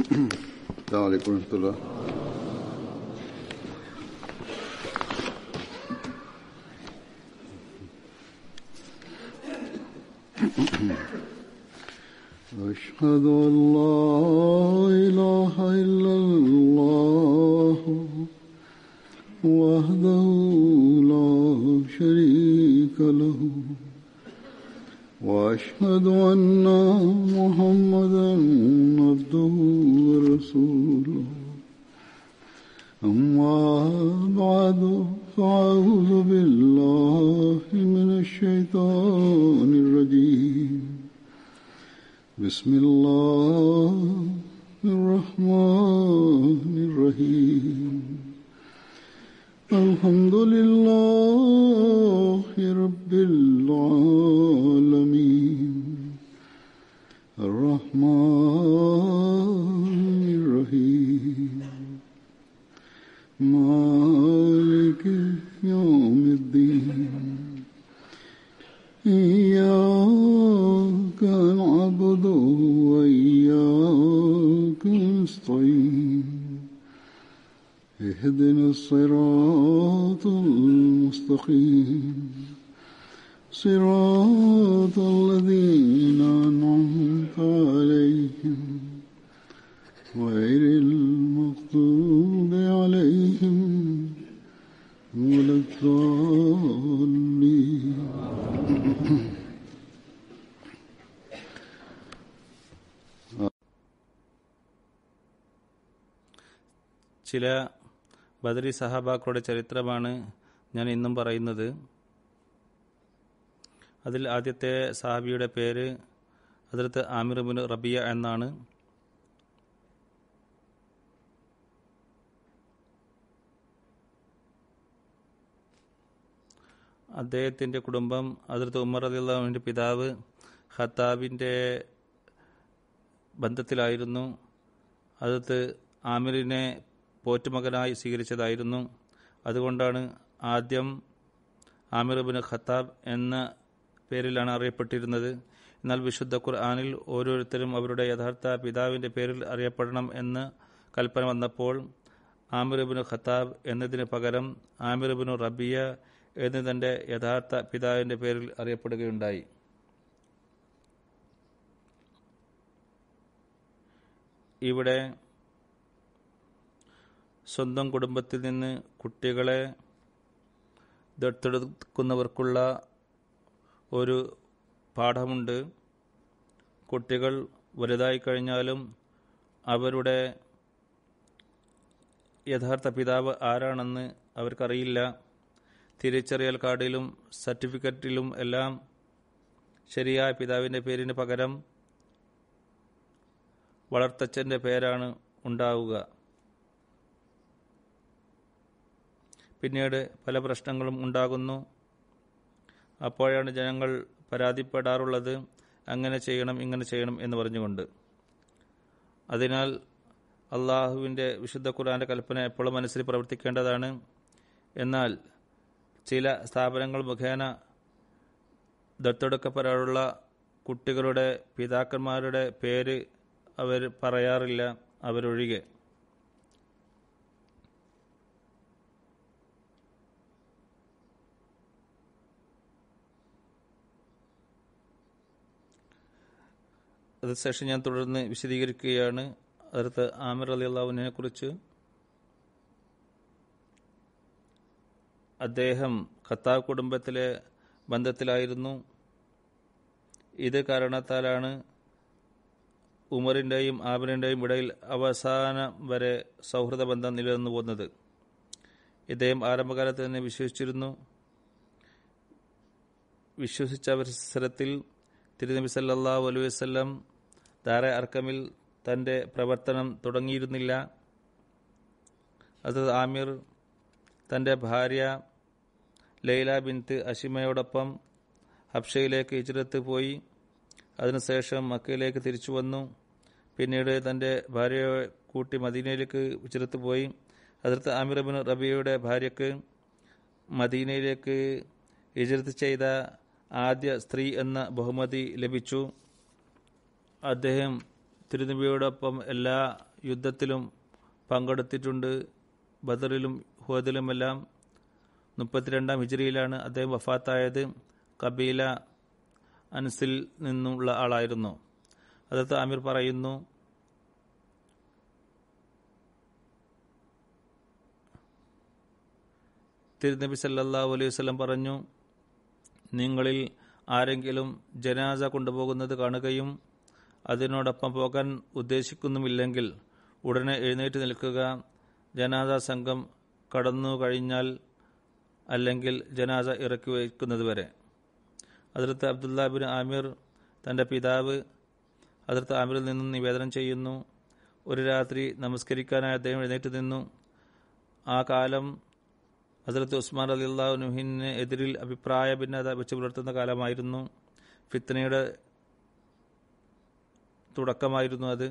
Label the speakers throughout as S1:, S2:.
S1: السلام عليكم ورحمة الله أشهد أن لا إله إلا الله وحده لا شريك له وأشهد أن محمدا عبده ورسوله أما بعد فأعوذ بالله من الشيطان الرجيم بسم الله الرحمن الرحيم الحمد لله رب العالمين الرحمن الرحيم مالك يوم الدين إياك نعبد وإياك نستعين اهدنا الصراط المستقيم صراط الذين أنعمت عليهم غير المغضوب عليهم ولا الضالين
S2: ചില ബദരി സഹാബാക്കളുടെ ചരിത്രമാണ് ഞാൻ ഇന്നും പറയുന്നത് അതിൽ ആദ്യത്തെ സഹാബിയുടെ പേര് അതിലത്ത് ആമിർബിൻ റബിയ എന്നാണ് അദ്ദേഹത്തിൻ്റെ കുടുംബം അതിർത്ത് ഉമർ അലിള്ളാഹുവിൻ്റെ പിതാവ് ഖത്താബിൻ്റെ ബന്ധത്തിലായിരുന്നു അതിർത്ത് ആമിറിനെ പോറ്റുമകനായി സ്വീകരിച്ചതായിരുന്നു അതുകൊണ്ടാണ് ആദ്യം ആമിർ ബിൻ ഖത്താബ് എന്ന പേരിലാണ് അറിയപ്പെട്ടിരുന്നത് എന്നാൽ വിശുദ്ധ ഖുർആാനിൽ ഓരോരുത്തരും അവരുടെ യഥാർത്ഥ പിതാവിൻ്റെ പേരിൽ അറിയപ്പെടണം എന്ന് കൽപ്പന വന്നപ്പോൾ ആമിർ ബിൻ ഖത്താബ് എന്നതിന് പകരം ആമിർ ബിൻ റബിയ എന്നതിൻ്റെ യഥാർത്ഥ പിതാവിൻ്റെ പേരിൽ അറിയപ്പെടുകയുണ്ടായി ഇവിടെ സ്വന്തം കുടുംബത്തിൽ നിന്ന് കുട്ടികളെ ദത്തെടുക്കുന്നവർക്കുള്ള ഒരു പാഠമുണ്ട് കുട്ടികൾ വലുതായി കഴിഞ്ഞാലും അവരുടെ യഥാർത്ഥ പിതാവ് ആരാണെന്ന് അവർക്കറിയില്ല തിരിച്ചറിയൽ കാർഡിലും സർട്ടിഫിക്കറ്റിലും എല്ലാം ശരിയായ പിതാവിൻ്റെ പേരിന് പകരം വളർത്തച്ഛൻ്റെ പേരാണ് ഉണ്ടാവുക പിന്നീട് പല പ്രശ്നങ്ങളും ഉണ്ടാകുന്നു അപ്പോഴാണ് ജനങ്ങൾ പരാതിപ്പെടാറുള്ളത് അങ്ങനെ ചെയ്യണം ഇങ്ങനെ ചെയ്യണം എന്ന് പറഞ്ഞുകൊണ്ട് അതിനാൽ അള്ളാഹുവിൻ്റെ വിശുദ്ധ ഖുർആൻ്റെ കൽപ്പന എപ്പോഴും മനസ്സിൽ പ്രവർത്തിക്കേണ്ടതാണ് എന്നാൽ ചില സ്ഥാപനങ്ങൾ മുഖേന ദത്തെടുക്കപ്പെടാറുള്ള കുട്ടികളുടെ പിതാക്കന്മാരുടെ പേര് അവർ പറയാറില്ല അവരൊഴികെ അതിനുശേഷം ഞാൻ തുടർന്ന് വിശദീകരിക്കുകയാണ് അതിർത്ത് ആമിർ അലി അള്ളാഹുവിനെ കുറിച്ച് അദ്ദേഹം ഖത്താബ് കുടുംബത്തിലെ ബന്ധത്തിലായിരുന്നു ഇത് കാരണത്താലാണ് ഉമറിൻ്റെയും ആബിറിൻ്റെയും ഇടയിൽ അവസാനം വരെ സൗഹൃദ ബന്ധം നിലനിന്നു പോകുന്നത് ഇദ്ദേഹം ആരംഭകാലത്ത് തന്നെ വിശ്വസിച്ചിരുന്നു വിശ്വസിച്ച അവസരത്തിൽ തിരുനബി സല്ലാഹു അലൈഹി വസ്ലം ദാറെ അർക്കമിൽ തൻ്റെ പ്രവർത്തനം തുടങ്ങിയിരുന്നില്ല അത് ആമിർ തൻ്റെ ഭാര്യ ലൈല ബിൻത്ത് അഷിമയോടൊപ്പം ഹബ്ഷയിലേക്ക് ഹിജ്രത്ത് പോയി അതിനുശേഷം മക്കയിലേക്ക് തിരിച്ചു വന്നു പിന്നീട് തൻ്റെ ഭാര്യയെ കൂട്ടി മദീനയിലേക്ക് ഹിജ്രത്ത് പോയി അതിർത്ത് ആമിർ ബിൻ റബിയയുടെ ഭാര്യയ്ക്ക് മദീനയിലേക്ക് ഹിജ്രത്ത് ചെയ്ത ആദ്യ സ്ത്രീ എന്ന ബഹുമതി ലഭിച്ചു അദ്ദേഹം തിരുനബിയോടൊപ്പം എല്ലാ യുദ്ധത്തിലും പങ്കെടുത്തിട്ടുണ്ട് ബദറിലും ഹുദിലുമെല്ലാം മുപ്പത്തിരണ്ടാം ഹിജറിയിലാണ് അദ്ദേഹം വഫാത്തായത് കബീല അൻസിൽ നിന്നുള്ള ആളായിരുന്നു അതത് ആമിർ പറയുന്നു തിരുനബി സല്ലല്ലാഹു അലൈഹി വസല്ലം പറഞ്ഞു നിങ്ങളിൽ ആരെങ്കിലും ജനാസ കൊണ്ടുപോകുന്നത് കാണുകയും അതിനോടൊപ്പം പോകാൻ ഉദ്ദേശിക്കുന്നുമില്ലെങ്കിൽ ഉടനെ എഴുന്നേറ്റ് നിൽക്കുക ജനാസ സംഘം കടന്നു കഴിഞ്ഞാൽ അല്ലെങ്കിൽ ജനാസ ഇറക്കി വയ്ക്കുന്നത് വരെ അതിർത്ത് അബ്ദുല്ല ബിൻ ആമിർ തൻ്റെ പിതാവ് അതിർത്ത് ആമിറിൽ നിന്നും നിവേദനം ചെയ്യുന്നു ഒരു രാത്രി നമസ്കരിക്കാനായി അദ്ദേഹം എഴുന്നേറ്റ് നിന്നു ആ കാലം ഹസരത്ത് ഉസ്മാൻ അലി അള്ളാഹുനുഹിന് എതിരിൽ അഭിപ്രായ ഭിന്നത വെച്ച് പുലർത്തുന്ന കാലമായിരുന്നു ഫിത്തനയുടെ തുടക്കമായിരുന്നു അത്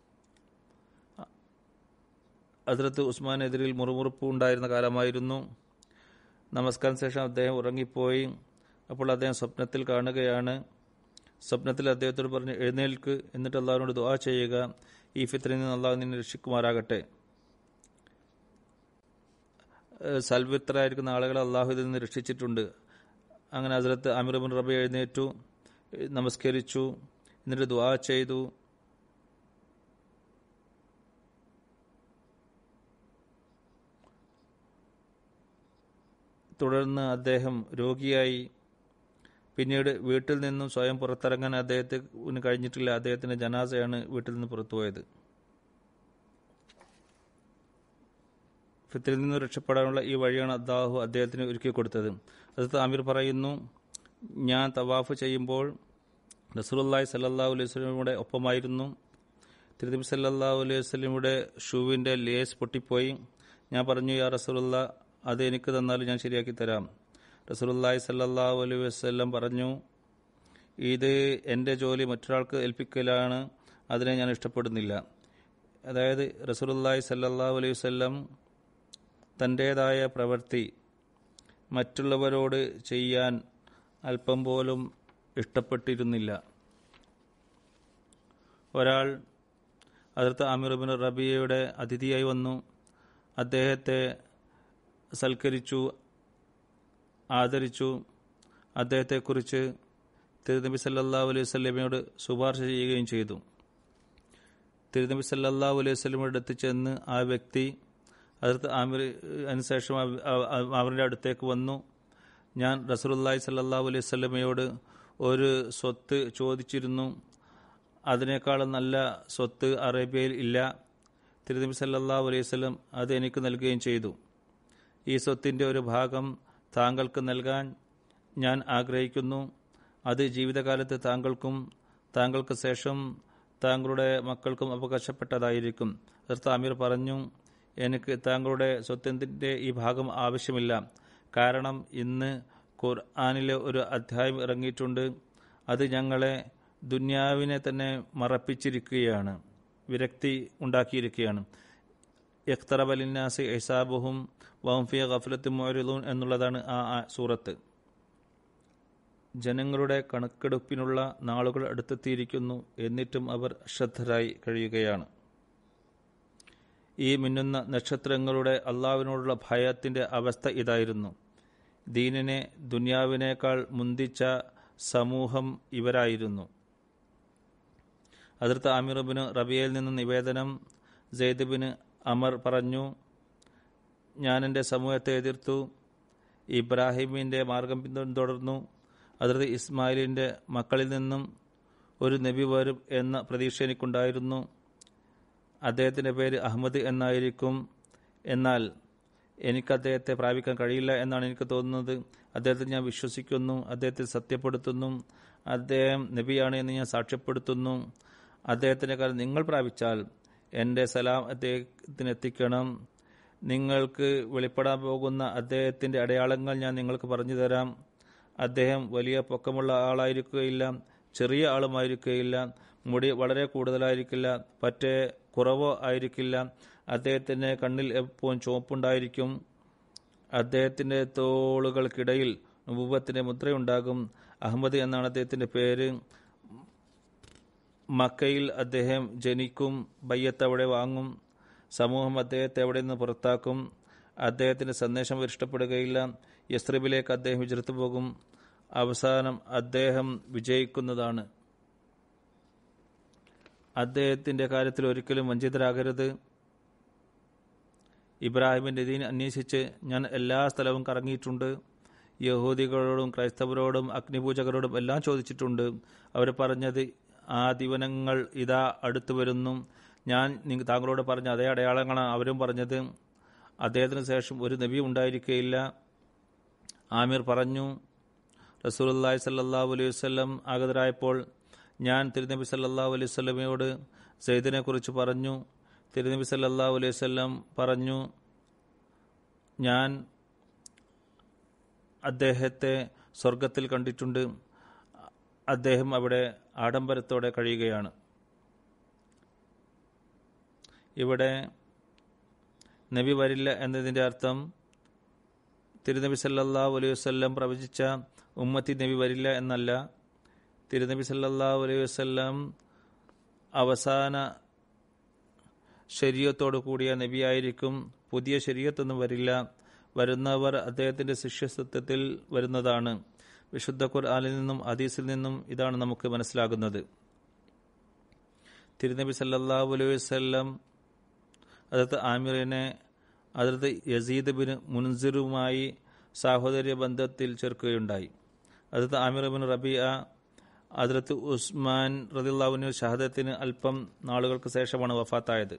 S2: ഹസരത്ത് ഉസ്മാനെതിരിൽ മുറുമുറുപ്പ് ഉണ്ടായിരുന്ന കാലമായിരുന്നു നമസ്കാരം ശേഷം അദ്ദേഹം ഉറങ്ങിപ്പോയി അപ്പോൾ അദ്ദേഹം സ്വപ്നത്തിൽ കാണുകയാണ് സ്വപ്നത്തിൽ അദ്ദേഹത്തോട് പറഞ്ഞ് എഴുന്നേൽക്ക് എന്നിട്ട് അള്ളാഹുവിനോട് ദുആ ചെയ്യുക ഈ ഫിത്രയിൽ നിന്ന് അള്ളാഹു നിന്നെ രക്ഷിക്കുമാറാകട്ടെ സൽവിത്തരായിരിക്കുന്ന ആളുകളെ അള്ളാഹു ഇതിൽ നിന്ന് രക്ഷിച്ചിട്ടുണ്ട് അങ്ങനെ ഹസരത്ത് അമീർ ബിൻ റബി എഴുന്നേറ്റു നമസ്കരിച്ചു എന്നിട്ട് ദുആ ചെയ്തു തുടർന്ന് അദ്ദേഹം രോഗിയായി പിന്നീട് വീട്ടിൽ നിന്നും സ്വയം പുറത്തിറങ്ങാൻ അദ്ദേഹത്തിന് കഴിഞ്ഞിട്ടില്ല അദ്ദേഹത്തിന്റെ ജനാസയാണ് വീട്ടിൽ നിന്ന് പുറത്തുപോയത് ഫിത്തിൽ നിന്ന് രക്ഷപ്പെടാനുള്ള ഈ വഴിയാണ് അള്ളാഹു അദ്ദേഹത്തിന് ഒരുക്കി കൊടുത്തത് അത് ആമിർ പറയുന്നു ഞാൻ തവാഫ് ചെയ്യുമ്പോൾ റസൂലുള്ളാഹി സല്ലല്ലാഹു അലൈഹി വസല്ലമയുടെ ഒപ്പമായിരുന്നു തിരുനബി സല്ലല്ലാഹു അലൈഹി വസല്ലമയുടെ ഷൂവിൻ്റെ ലേസ് പൊട്ടിപ്പോയി ഞാൻ പറഞ്ഞു യാ റസൂലുള്ള അത് എനിക്ക് തന്നാൽ ഞാൻ ശരിയാക്കി തരാം റസൂലുള്ളാഹി സല്ലല്ലാഹു അലൈഹി വസല്ലം പറഞ്ഞു ഇത് എൻ്റെ ജോലി മറ്റൊരാൾക്ക് ഏൽപ്പിക്കലാണ് അതിനെ ഞാൻ ഇഷ്ടപ്പെടുന്നില്ല അതായത് റസൂലുള്ളാഹി സല്ലല്ലാഹു അലൈഹി വസല്ലം തൻ്റേതായ പ്രവൃത്തി മറ്റുള്ളവരോട് ചെയ്യാൻ അല്പം പോലും ഇഷ്ടപ്പെട്ടിരുന്നില്ല ഒരാൾ അതിർത്ത് അമീർബിൻ റബിയയുടെ അതിഥിയായി വന്നു അദ്ദേഹത്തെ സൽക്കരിച്ചു ആദരിച്ചു അദ്ദേഹത്തെക്കുറിച്ച് തിരുനബി സല്ലല്ലാഹു അലൈഹി വസല്ലമയോട് ശുപാർശ ചെയ്യുകയും ചെയ്തു തിരുനബി സല്ലല്ലാഹു അലൈഹി വസല്ലമയുടെ അടുത്ത് ചെന്ന് ആ വ്യക്തി അതിർത്ത് ആമിർ അതിനുശേഷം അവരുടെ അടുത്തേക്ക് വന്നു ഞാൻ റസൂലുള്ളാഹി സല്ലല്ലാഹു അലൈഹി വസല്ലമയോട് ഒരു സ്വത്ത് ചോദിച്ചിരുന്നു അതിനേക്കാളും നല്ല സ്വത്ത് അറേബ്യയിൽ ഇല്ല തിരുനബി സല്ലല്ലാഹു അലൈഹി വസല്ലം അത് എനിക്ക് നൽകുകയും ചെയ്തു ഈ സ്വത്തിൻ്റെ ഒരു ഭാഗം താങ്കൾക്ക് നൽകാൻ ഞാൻ ആഗ്രഹിക്കുന്നു അത് ജീവിതകാലത്ത് താങ്കൾക്കും താങ്കൾക്ക് ശേഷം താങ്കളുടെ മക്കൾക്കും അവകാശപ്പെട്ടതായിരിക്കും അതിർത്ത് അമീർ പറഞ്ഞു എനിക്ക് താങ്കളുടെ സ്വത്തിൻ്റെ ഈ ഭാഗം ആവശ്യമില്ല കാരണം ഇന്ന് ഖുർആാനിലെ ഒരു അധ്യായം ഇറങ്ങിയിട്ടുണ്ട് അത് ഞങ്ങളെ ദുന്യാവിനെ തന്നെ മറപ്പിച്ചിരിക്കുകയാണ് വിരക്തി ഉണ്ടാക്കിയിരിക്കുകയാണ് യഖ്തറബ് അലിനാസ് എസാബുഹും വംഫിയ ഗഫലത്ത് മൊയറിലൂൻ എന്നുള്ളതാണ് ആ ആ സൂറത്ത് ജനങ്ങളുടെ കണക്കെടുപ്പിനുള്ള നാളുകൾ അടുത്തെത്തിയിരിക്കുന്നു എന്നിട്ടും അവർ അശ്രദ്ധരായി കഴിയുകയാണ് ഈ മിന്നുന്ന നക്ഷത്രങ്ങളുടെ അള്ളാവിനോടുള്ള ഭയത്തിന്റെ അവസ്ഥ ഇതായിരുന്നു ദീനിനെ ദുന്യാവിനേക്കാൾ മുന്തിച്ച സമൂഹം ഇവരായിരുന്നു അതിർത്ത് ആമിറുബിന് റബിയയിൽ നിന്ന് നിവേദനം സെയ്ദബിന് അമർ പറഞ്ഞു ഞാൻ എൻ്റെ സമൂഹത്തെ എതിർത്തു ഇബ്രാഹിമിൻ്റെ മാർഗം പിന്തുടർന്നു അതിർത്ത് ഇസ്മായിലിൻ്റെ മക്കളിൽ നിന്നും ഒരു നബി വരും എന്ന പ്രതീക്ഷ എനിക്കുണ്ടായിരുന്നു അദ്ദേഹത്തിൻ്റെ പേര് അഹമ്മദ് എന്നായിരിക്കും എന്നാൽ എനിക്ക് അദ്ദേഹത്തെ പ്രാപിക്കാൻ കഴിയില്ല എന്നാണ് എനിക്ക് തോന്നുന്നത് അദ്ദേഹത്തെ ഞാൻ വിശ്വസിക്കുന്നു അദ്ദേഹത്തെ സത്യപ്പെടുത്തുന്നു അദ്ദേഹം നബിയാണ് എന്ന് ഞാൻ സാക്ഷ്യപ്പെടുത്തുന്നു അദ്ദേഹത്തിൻ്റെ കാലം നിങ്ങൾ പ്രാപിച്ചാൽ എൻ്റെ സലാം അദ്ദേഹത്തിന് എത്തിക്കണം നിങ്ങൾക്ക് വെളിപ്പെടാൻ പോകുന്ന അദ്ദേഹത്തിൻ്റെ അടയാളങ്ങൾ ഞാൻ നിങ്ങൾക്ക് പറഞ്ഞു തരാം അദ്ദേഹം വലിയ പൊക്കമുള്ള ആളായിരിക്കുകയില്ല ചെറിയ ആളുമായിരിക്കുകയില്ല മുടി വളരെ കൂടുതലായിരിക്കില്ല പറ്റേ കുറവോ ആയിരിക്കില്ല അദ്ദേഹത്തിൻ്റെ കണ്ണിൽ എപ്പോഴും ചുവപ്പുണ്ടായിരിക്കും അദ്ദേഹത്തിൻ്റെ തോളുകൾക്കിടയിൽ നുപൂബത്തിൻ്റെ മുദ്രയുണ്ടാകും അഹമ്മദ് എന്നാണ് അദ്ദേഹത്തിൻ്റെ പേര് മക്കയിൽ അദ്ദേഹം ജനിക്കും ബയ്യത്ത് അവിടെ വാങ്ങും സമൂഹം അദ്ദേഹത്തെ അവിടെ നിന്ന് പുറത്താക്കും അദ്ദേഹത്തിന്റെ സന്ദേശം അവർ ഇഷ്ടപ്പെടുകയില്ല യസ്രിബിലേക്ക് അദ്ദേഹം വിചരത്തു പോകും അവസാനം അദ്ദേഹം വിജയിക്കുന്നതാണ് അദ്ദേഹത്തിന്റെ കാര്യത്തിൽ ഒരിക്കലും വഞ്ചിതരാകരുത് ഇബ്രാഹിമിന്റെ ദീൻ അന്വേഷിച്ച് ഞാൻ എല്ലാ സ്ഥലവും കറങ്ങിയിട്ടുണ്ട് യഹൂദികളോടും ക്രൈസ്തവരോടും അഗ്നിപൂജകരോടും എല്ലാം ചോദിച്ചിട്ടുണ്ട് അവർ പറഞ്ഞത് ആ ദിവനങ്ങൾ ഇതാ അടുത്തു വരുന്നു ഞാൻ നിങ്ങ- താങ്കളോട് പറഞ്ഞ അതേ അടയാളങ്ങളാണ് അവരും പറഞ്ഞത് അദ്ദേഹത്തിന് ശേഷം ഒരു നബി ഉണ്ടായിരിക്കുകയില്ല ആമിർ പറഞ്ഞു റസൂലുള്ളാഹി സല്ലല്ലാഹു അലൈഹി വസല്ലം ആഗതരായപ്പോൾ ഞാൻ തിരുനബി സല്ലല്ലാഹു അലൈഹി വസല്ലമയോട് സെയ്ദിനെ കുറിച്ച് പറഞ്ഞു തിരുനബി സല്ലല്ലാഹു അലൈഹി വസല്ലം പറഞ്ഞു ഞാൻ അദ്ദേഹത്തെ സ്വർഗത്തിൽ കണ്ടിട്ടുണ്ട് അദ്ദേഹം അവിടെ ആഡംബരത്തോടെ കഴിയുകയാണ് ഇവിടെ നബി വരില്ല എന്നതിൻ്റെ അർത്ഥം തിരുനബി സല്ലല്ലാഹു അലൈഹി വസല്ലം പ്രവചിച്ച ഉമ്മത്തി നബി വരില്ല എന്നല്ല തിരുനബി സല്ലല്ലാഹു അലൈഹി വസല്ലം അവസാന ശരീരത്തോടു കൂടിയ നബിയായിരിക്കും പുതിയ ശരീരത്തൊന്നും വരില്ല വരുന്നവർ അദ്ദേഹത്തിന്റെ ശിഷ്യത്വത്തിൽ വരുന്നതാണ് വിശുദ്ധ ഖുർആനിൽ നിന്നും ഹദീസിൽ നിന്നും ഇതാണ് നമുക്ക് മനസ്സിലാകുന്നത് തിരുനബി സല്ലല്ലാഹു അലൈഹി വസല്ലം അതിർത്ത് ആമിറിനെ അതിർത്ത് യസീദ് ബിൻ മുൻസിറുമായി സാഹോദര്യ ബന്ധത്തിൽ ചേർക്കുകയുണ്ടായി അതിർത്ത് ആമിർ ബിൻ റബിയ അതിർത്ത് ഉസ്മാൻ റദിള്ളാവിന് ഷഹദത്തിന് അല്പം നാളുകൾക്ക് ശേഷമാണ് വഫാത്തായത്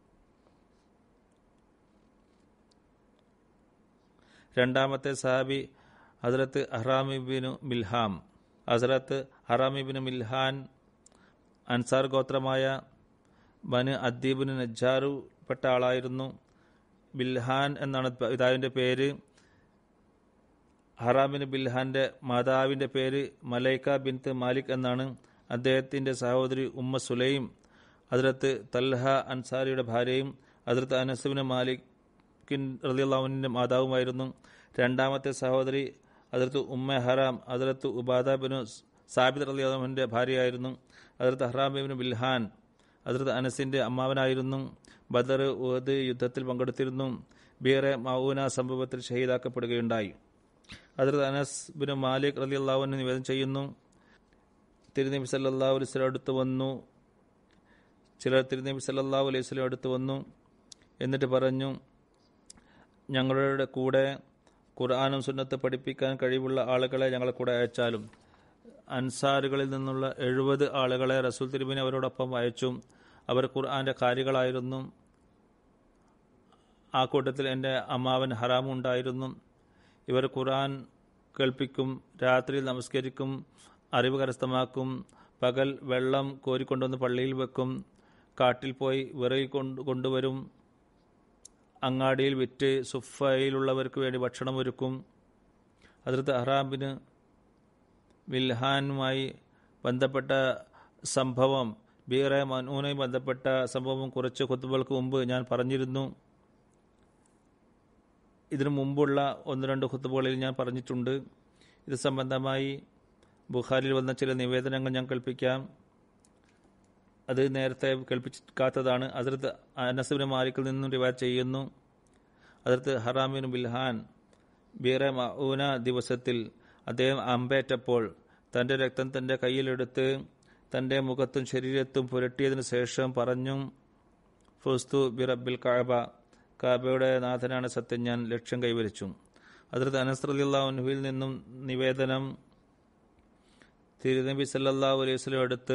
S2: രണ്ടാമത്തെ സഹാബി ഹസ്രത്ത് ഹറാമിബിനു മിൽഹാം ഹസ്രത്ത് ഹറാമിബിനു മിൽഹാൻ അൻസാർ ഗോത്രമായ ബന് അദ്ദീബിന് നജ്ജാറുപ്പെട്ട ആളായിരുന്നു ബിൽഹാൻ എന്നാണ് പിതാവിൻ്റെ പേര് ഹറാമിന് ബിൽഹാന്റെ മാതാവിൻ്റെ പേര് മലൈക്ക ബിൻത്ത് മാലിക് എന്നാണ് അദ്ദേഹത്തിൻ്റെ സഹോദരി ഉമ്മ സുലൈം അതിർത്ത് തൽഹ അൻസാരിയുടെ ഭാര്യയും അതിർത്ത് അനസുബിന് മാലിക്കിൻ റലിയുള്ളാവിൻ്റെ മാതാവുമായിരുന്നു രണ്ടാമത്തെ സഹോദരി അതിർത്ത് ഉമ്മ ഹറാം അതിർത്ത് ഉബാദ ബിനു സാബിദ് റലിയുള്ളാവിൻ്റെ ഭാര്യയായിരുന്നു അതിർത്ത് ഹറാം ബിൻ ബിൽഹാൻ അതിർത്ത് അനസിന്റെ അമ്മാവനായിരുന്നു ബദർ ഉഹദ് യുദ്ധത്തിൽ പങ്കെടുത്തിരുന്നു ബീറെ മൗന സംഭവത്തിൽ ഷഹീദാക്കപ്പെടുകയുണ്ടായി അതിർത്ത് അനസ് ബിൻ മാലിക് റലി അള്ളാഹുവിന് നിവേദനം ചെയ്യുന്നു തിരുനബി സല്ലല്ലാഹു അലൈഹി വസല്ലം അടുത്ത് വന്നു ചിലർ തിരുനബി സല്ലല്ലാഹു അലൈഹി വസല്ലം അടുത്ത് വന്നു എന്നിട്ട് പറഞ്ഞു ഞങ്ങളുടെ കൂടെ ഖുർആാനും സുന്നത്ത് പഠിപ്പിക്കാൻ കഴിവുള്ള ആളുകളെ ഞങ്ങളെ കൂടെ അയച്ചാലും അൻസാറുകളിൽ നിന്നുള്ള എഴുപത് ആളുകളെ റസൂൽ തിരുമിനെ അവരോടൊപ്പം അയച്ചു അവർ ഖുർആന്റെ കാര്യങ്ങളായിരുന്നു ആ കൂട്ടത്തിൽ എൻ്റെ അമ്മാവൻ ഹറാമും ഉണ്ടായിരുന്നു ഇവർ ഖുർആൻ കേൾപ്പിക്കും രാത്രിയിൽ നമസ്കരിക്കും അറിവ് കരസ്ഥമാക്കും പകൽ വെള്ളം കോരിക്കൊണ്ടുവന്ന് പള്ളിയിൽ വെക്കും കാട്ടിൽ പോയി വിറയിൽ കൊണ്ട് കൊണ്ടുവരും അങ്ങാടിയിൽ വിറ്റ് സുഫയിലുള്ളവർക്ക് വേണ്ടി ഭക്ഷണം ഒരുക്കും അതിർത്ത് അഹ്റാബിന് വിൽഹാനുമായി ബന്ധപ്പെട്ട സംഭവം ബീറെ മനൂനുമായി ബന്ധപ്പെട്ട സംഭവം കുറച്ച് കുത്തുബൾക്ക് മുമ്പ് ഞാൻ പറഞ്ഞിരുന്നു ഇതിനു മുമ്പുള്ള ഒന്ന് രണ്ട് കുത്തുബുകളിൽ ഞാൻ പറഞ്ഞിട്ടുണ്ട് ഇത് സംബന്ധമായി ബുഖാരിൽ വന്ന ചില നിവേദനങ്ങൾ ഞാൻ കേൾപ്പിക്കാം അത് നേരത്തെ കേൾപ്പിക്കാത്തതാണ് അതിർത്ത് അനസുബിന് മാലിക്കിൽ നിന്നും റിവാജ് ചെയ്യുന്നു അതിർത്ത് ഹറാമിൻ ബിൽഹാൻ ബീറെ മഊന ദിവസത്തിൽ അദ്ദേഹം അമ്പേറ്റപ്പോൾ തൻ്റെ രക്തം തൻ്റെ കയ്യിലെടുത്ത് തൻ്റെ മുഖത്തും ശരീരത്തും പുരട്ടിയതിനു ശേഷം പറഞ്ഞു ഫുസ്തു ബിറബിൽ കാബ കാബയുടെ നാഥനാണ് സത്യം ഞാൻ ലക്ഷ്യം കൈവരിച്ചു അതിർത്ത് അനസ്രലിള്ളാഹുവിൽ നിന്നും നിവേദനം തിരുനബി സല്ലല്ലാഹു അലൈഹി വസല്ലം അടുത്ത്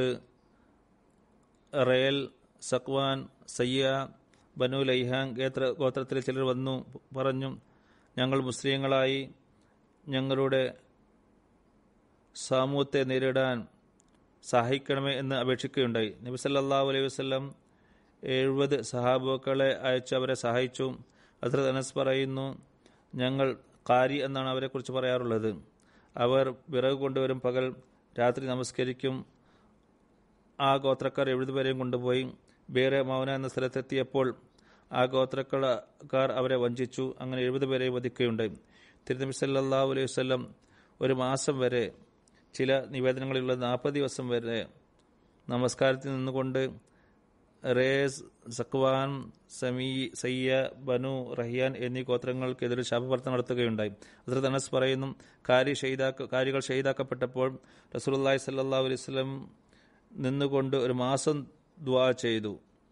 S2: റയൽ സക്വാൻ സയ്യ ബനു ലൈഹാങ് ഗേത്ര ഗോത്രത്തിലെ ചിലർ വന്നു പറഞ്ഞു ഞങ്ങൾ മുസ്ലിങ്ങളായി ഞങ്ങളുടെ സമൂഹത്തെ നേരിടാൻ സഹായിക്കണമേ എന്ന് അപേക്ഷിക്കുകയുണ്ടായി നബി സല്ലല്ലാഹു അലൈഹി വസല്ലം എഴുപത് സഹാബുക്കളെ അയച്ച് അവരെ സഹായിച്ചു ഹസ്രത് അനസ് പറയുന്നു ഞങ്ങൾ കാരി എന്നാണ് അവരെക്കുറിച്ച് പറയാറുള്ളത് അവർ വിറക് കൊണ്ടുവരും പകൽ രാത്രി നമസ്കരിക്കും ആ ഗോത്രക്കാർ എഴുതുപേരെയും കൊണ്ടുപോയി ബേറെ മൗന എന്ന സ്ഥലത്തെത്തിയപ്പോൾ ആ ഗോത്രക്കാർ അവരെ വഞ്ചിച്ചു അങ്ങനെ എഴുപത് പേരെ വധിക്കുകയുണ്ടായി തിരുനബി സല്ലല്ലാഹു അലൈഹി വസല്ലം ഒരു മാസം വരെ ചില നിവേദനങ്ങളിലുള്ള നാൽപ്പത് ദിവസം വരെ നമസ്കാരത്തിൽ നിന്നുകൊണ്ട് റേസ് സക്വാൻ സമീ സയ്യ ബനു റഹിയാൻ എന്നീ ഗോത്രങ്ങൾക്കെതിരെ ശാപപ്രവർത്തനം നടത്തുകയുണ്ടായി ഹസ്രത്ത് അനസ് പറയുന്നു കാരി ഷെയ്താക്ക കാര്യങ്ങൾ ഷെയ്താക്കപ്പെട്ടപ്പോൾ റസൂലുള്ളാഹി സല്ലല്ലാഹു അലൈഹി വസല്ലം നിന്നുകൊണ്ട് ഒരു മാസം ദ്വാ ചെയ്തു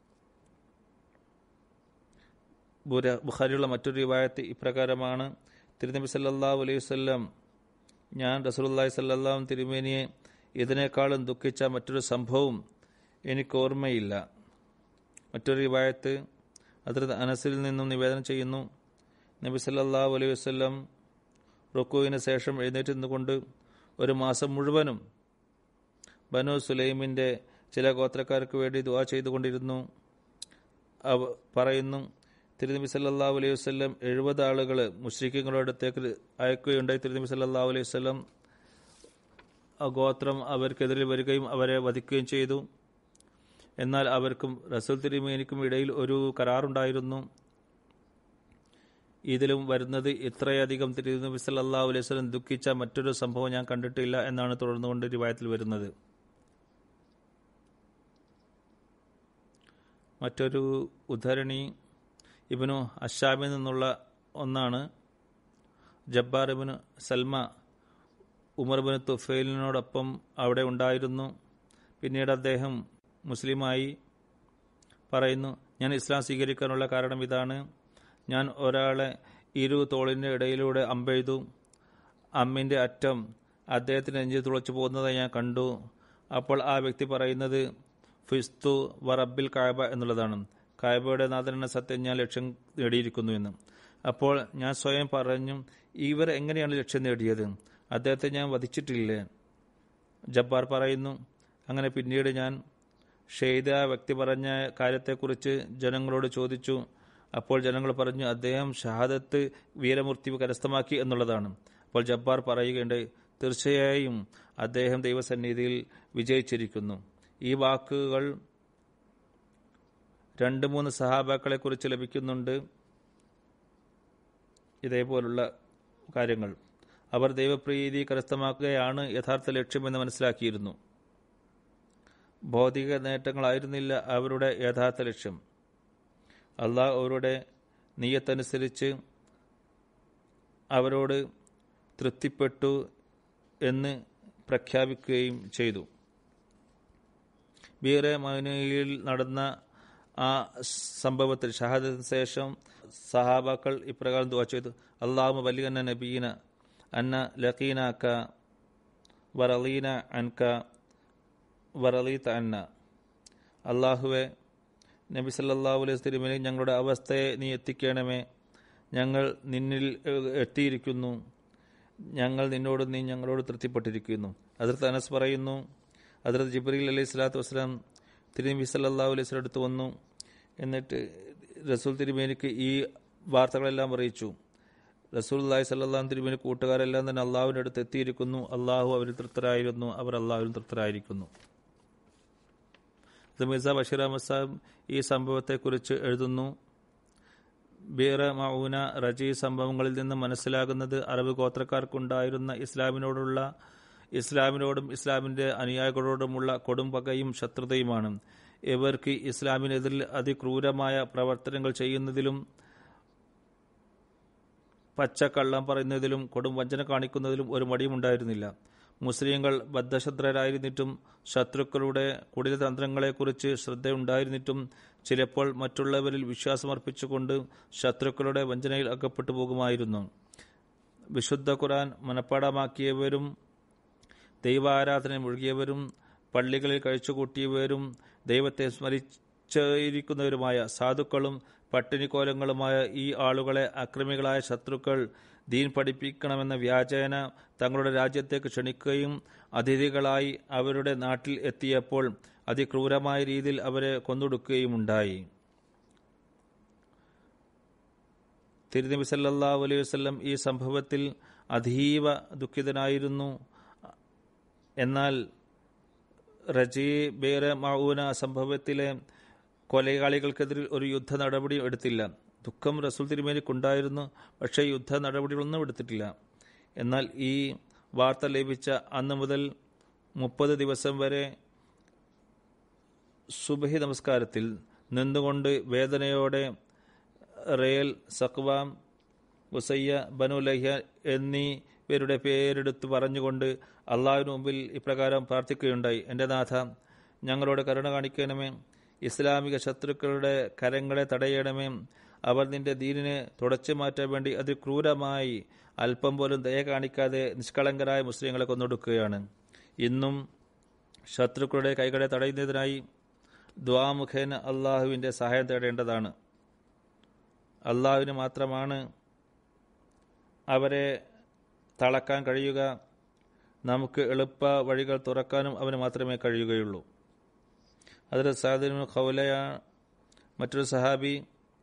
S2: ബുര- ബുഖാരിയുള്ള മറ്റൊരു റിവായത്ത് ഇപ്രകാരമാണ് തിരുനബി സല്ലല്ലാഹു അലൈഹി വസല്ലം ഞാൻ റസൂലുള്ളാഹി സല്ലല്ലാഹു തിരുമേനിയെ ഇതിനേക്കാളും ദുഃഖിച്ച മറ്റൊരു സംഭവം എനിക്ക് ഓർമ്മയില്ല മറ്റൊരു റിവായത്ത് അതിർത്ത് അനസിൽ നിന്നും നിവേദനം ചെയ്യുന്നു നബി സല്ലല്ലാഹു അലൈഹി വസല്ലം റുക്കുവിന് ശേഷം എഴുന്നേറ്റ് നിന്നുകൊണ്ട് ഒരു മാസം മുഴുവനും ബനു സുലൈമിൻ്റെ ചില ഗോത്രക്കാർക്ക് വേണ്ടി ദുആ ചെയ്തുകൊണ്ടിരുന്നു അവ പറയുന്നു തിരുനബി സല്ലല്ലാഹു അലൈഹി വസല്ലം എഴുപത് ആളുകൾ മുസ്ലിക്കുകളുടെ അടുത്തേക്ക് അയക്കുകയുണ്ടായി തിരുനബി സല്ലല്ലാഹു അലൈഹി വസല്ലം ആ ഗോത്രം അവർക്കെതിരെ വരികയും അവരെ വധിക്കുകയും ചെയ്തു എന്നാൽ അവർക്കും റസൂൽ തിരുമേനിക്കും ഇടയിൽ ഒരു കരാറുണ്ടായിരുന്നു ഇതിലും വരുന്നത് ഇത്രയധികം തിരുനബി സല്ലല്ലാഹു അലൈഹി വസല്ലം ദുഃഖിച്ച മറ്റൊരു സംഭവം ഞാൻ കണ്ടിട്ടില്ല എന്നാണ് തുടർന്നുകൊണ്ട് റിവായത്തിൽ വരുന്നത് മറ്റൊരു ഉദ്ധരണി ഇബനു അഷാബിൽ നിന്നുള്ള ഒന്നാണ് Jabbar ibn Salma Umar bin തുഫൈലിനോടൊപ്പം അവിടെ ഉണ്ടായിരുന്നു പിന്നീട് അദ്ദേഹം മുസ്ലിമായി പറയുന്നു ഞാൻ ഇസ്ലാം സ്വീകരിക്കാനുള്ള കാരണം ഇതാണ് ഞാൻ ഒരാളെ ഇരു തോളിൻ്റെ ഇടയിലൂടെ അമ്പെയ്തു അമ്മിൻ്റെ അറ്റം അദ്ദേഹത്തിന് നെഞ്ചിൽ തുളച്ചു പോകുന്നതായി ഞാൻ കണ്ടു അപ്പോൾ ആ വ്യക്തി പറയുന്നത് ഫിസ്തു വറബിൽ കായബ എന്നുള്ളതാണ് കായബയുടെ നാഥനെന്ന സത്യം ഞാൻ ലക്ഷ്യം നേടിയിരിക്കുന്നു എന്ന് അപ്പോൾ ഞാൻ സ്വയം പറഞ്ഞു ഇവർ എങ്ങനെയാണ് ലക്ഷ്യം നേടിയത് അദ്ദേഹത്തെ ഞാൻ വധിച്ചിട്ടില്ലേ ജബ്ബാർ പറയുന്നു അങ്ങനെ പിന്നീട് ഞാൻ ഷെയ്ദ വ്യക്തി പറഞ്ഞ കാര്യത്തെക്കുറിച്ച് ജനങ്ങളോട് ചോദിച്ചു അപ്പോൾ ജനങ്ങൾ പറഞ്ഞു അദ്ദേഹം ഷഹാദത്ത് വീരമൂർത്തി കരസ്ഥമാക്കി എന്നുള്ളതാണ് അപ്പോൾ ജബ്ബാർ പറയുകയുണ്ടായി തീർച്ചയായും അദ്ദേഹം ദൈവസന്നിധിയിൽ വിജയിച്ചിരിക്കുന്നു ഈ വാക്കുകൾ രണ്ട് മൂന്ന് സഹാബാക്കളെ കുറിച്ച് ലഭിക്കുന്നുണ്ട് ഇതേപോലുള്ള കാര്യങ്ങൾ അവർ ദൈവപ്രീതി കരസ്ഥമാക്കുകയാണ് യഥാർത്ഥ ലക്ഷ്യമെന്ന് മനസ്സിലാക്കിയിരുന്നു ഭൗതിക നേട്ടങ്ങളായിരുന്നില്ല അവരുടെ യഥാർത്ഥ ലക്ഷ്യം അള്ളാഹ് അവരുടെ നീയത്തനുസരിച്ച് അവരോട് തൃപ്തിപ്പെട്ടു എന്ന് പ്രഖ്യാപിക്കുകയും ചെയ്തു ബീറെ മൈനയിൽ നടന്ന ആ സംഭവത്തിൽ ഷഹാദത്തിന് ശേഷം സഹാബാക്കൾ ഇപ്രകാരം ദുവാ ചെയ്തു അള്ളാഹു വലിയന്ന നബീന അന്ന ലഖീനാക്ക വറലീന അൻക വറലീത്ത അന്ന അള്ളാഹുവെ നബി സല്ലല്ലാഹു അലൈഹി തിരുമേനി ഞങ്ങളുടെ അവസ്ഥയെ നീ എത്തിക്കണമേ ഞങ്ങൾ നിന്നിൽ ഏഹ്, എത്തിയിരിക്കുന്നു ഞങ്ങൾ നിന്നോട് നീ ഞങ്ങളോട് തൃപ്തിപ്പെട്ടിരിക്കുന്നു അതിർത്ത് അനസ് പറയുന്നു അതിർത്ത് ജിബ്രീൽ അലൈഹി സ്വലാത്തു വസ്സലാം തിരുനബി സല്ലല്ലാഹു അലൈഹി സ്വലം അടുത്ത് വന്നു എന്നിട്ട് റസൂൽ തിരുമേനിക്ക് ഈ വാർത്തകളെല്ലാം അറിയിച്ചു റസൂൽ അള്ളാഹി സല്ലാഹു തിരുമേനി കൂട്ടുകാരെല്ലാം തന്നെ അള്ളാഹുവിൻ്റെ അടുത്ത് എത്തിയിരിക്കുന്നു അള്ളാഹു അവരിൽ തൃപ്തരായിരുന്നു അവർ അള്ളാഹുവിൽ തൃപ്തരായിരിക്കുന്നു ഇത് മിർസ ബഷീർ അഹമ്മദ് സാഹിബ് ഈ സംഭവത്തെക്കുറിച്ച് എഴുതുന്നു ബീറ മൗന റജി സംഭവങ്ങളിൽ നിന്ന് മനസ്സിലാകുന്നത് അറബ് ഗോത്രക്കാർക്കുണ്ടായിരുന്ന ഇസ്ലാമിനോടുള്ള ഇസ്ലാമിനോടും ഇസ്ലാമിന്റെ അനുയായികളോടുമുള്ള കൊടും പകയും ശത്രുതയുമാണ് ഇവർക്ക് ഇസ്ലാമിനെതിരിൽ അതിക്രൂരമായ പ്രവർത്തനങ്ങൾ ചെയ്യുന്നതിലും പച്ചക്കള്ളം പറയുന്നതിലും കൊടും വഞ്ചന കാണിക്കുന്നതിലും ഒരു മടിയുമുണ്ടായിരുന്നില്ല മുസ്ലിങ്ങൾ ബദ്ധശത്രായിരുന്നിട്ടും ശത്രുക്കളുടെ കുടിലതന്ത്രങ്ങളെക്കുറിച്ച് ശ്രദ്ധയുണ്ടായിരുന്നിട്ടും ചിലപ്പോൾ മറ്റുള്ളവരിൽ വിശ്വാസമർപ്പിച്ചുകൊണ്ട് ശത്രുക്കളുടെ വഞ്ചനയിൽ അകപ്പെട്ടു പോകുമായിരുന്നു വിശുദ്ധ ഖുറാൻ മനപ്പാടമാക്കിയവരും ദൈവാരാധന മുഴുകിയവരും പള്ളികളിൽ കഴിച്ചുകൂട്ടിയവരും ദൈവത്തെ സ്മരിച്ചിരിക്കുന്നവരുമായ സാധുക്കളും പട്ടിണിക്കോലങ്ങളുമായ ഈ ആളുകളെ അക്രമികളായ ശത്രുക്കൾ ദീൻ പഠിപ്പിക്കണമെന്ന വ്യാജേന തങ്ങളുടെ രാജ്യത്തേക്ക് ക്ഷണിക്കുകയും അതിഥികളായി അവരുടെ നാട്ടിൽ എത്തിയപ്പോൾ അതിക്രൂരമായ രീതിയിൽ അവരെ കൊന്നൊടുക്കുകയുമുണ്ടായി തിരുനബി സല്ലല്ലാഹു അലൈഹി വസല്ലം ഈ സംഭവത്തിൽ അതീവ ദുഃഖിതനായിരുന്നു എന്നാൽ റജി ബേറെ മൗന സംഭവത്തിലെ കൊലയാളികൾക്കെതിരെ ഒരു യുദ്ധ നടപടി എടുത്തില്ല ദുഃഖം റസൂൽ തിരുമേനിക്കുണ്ടായിരുന്നു പക്ഷേ യുദ്ധ നടപടികളൊന്നും എടുത്തിട്ടില്ല എന്നാൽ ഈ വാർത്ത ലഭിച്ച അന്ന് മുതൽ മുപ്പത് ദിവസം വരെ സുബഹി നമസ്കാരത്തിൽ നിന്നുകൊണ്ട് വേദനയോടെ റേൽ സക്വാം ഉസയ്യ ബനു ലഹ്യ എന്നിവരുടെ പേരെടുത്ത് പറഞ്ഞുകൊണ്ട് അള്ളാഹുവിന് മുമ്പിൽ ഇപ്രകാരം പ്രാർത്ഥിക്കുകയുണ്ടായി എൻ്റെ നാഥ ഞങ്ങളോട് കരുണ കാണിക്കണമേ ഇസ്ലാമിക ശത്രുക്കളുടെ കരങ്ങളെ തടയണമേ അവർ നിന്റെ ദീനിനെ തുടച്ചു മാറ്റാൻ വേണ്ടി അതിക്രൂരമായി അല്പം പോലും ദയ കാണിക്കാതെ നിഷ്കളങ്കരായ മുസ്ലിങ്ങളെ കൊന്നൊടുക്കുകയാണ് ഇന്നും ശത്രുക്കളുടെ കൈകളെ തടയുന്നതിനായി ദ്വാമുഖേന അള്ളാഹുവിൻ്റെ സഹായം തേടേണ്ടതാണ് അള്ളാഹുവിന് മാത്രമാണ് അവരെ തളക്കാൻ കഴിയുക നമുക്ക് എളുപ്പ വഴികൾ തുറക്കാനും അവന് മാത്രമേ കഴിയുകയുള്ളൂ അതിൽ സാദിനു ഖൗലയ മറ്റൊരു സഹാബി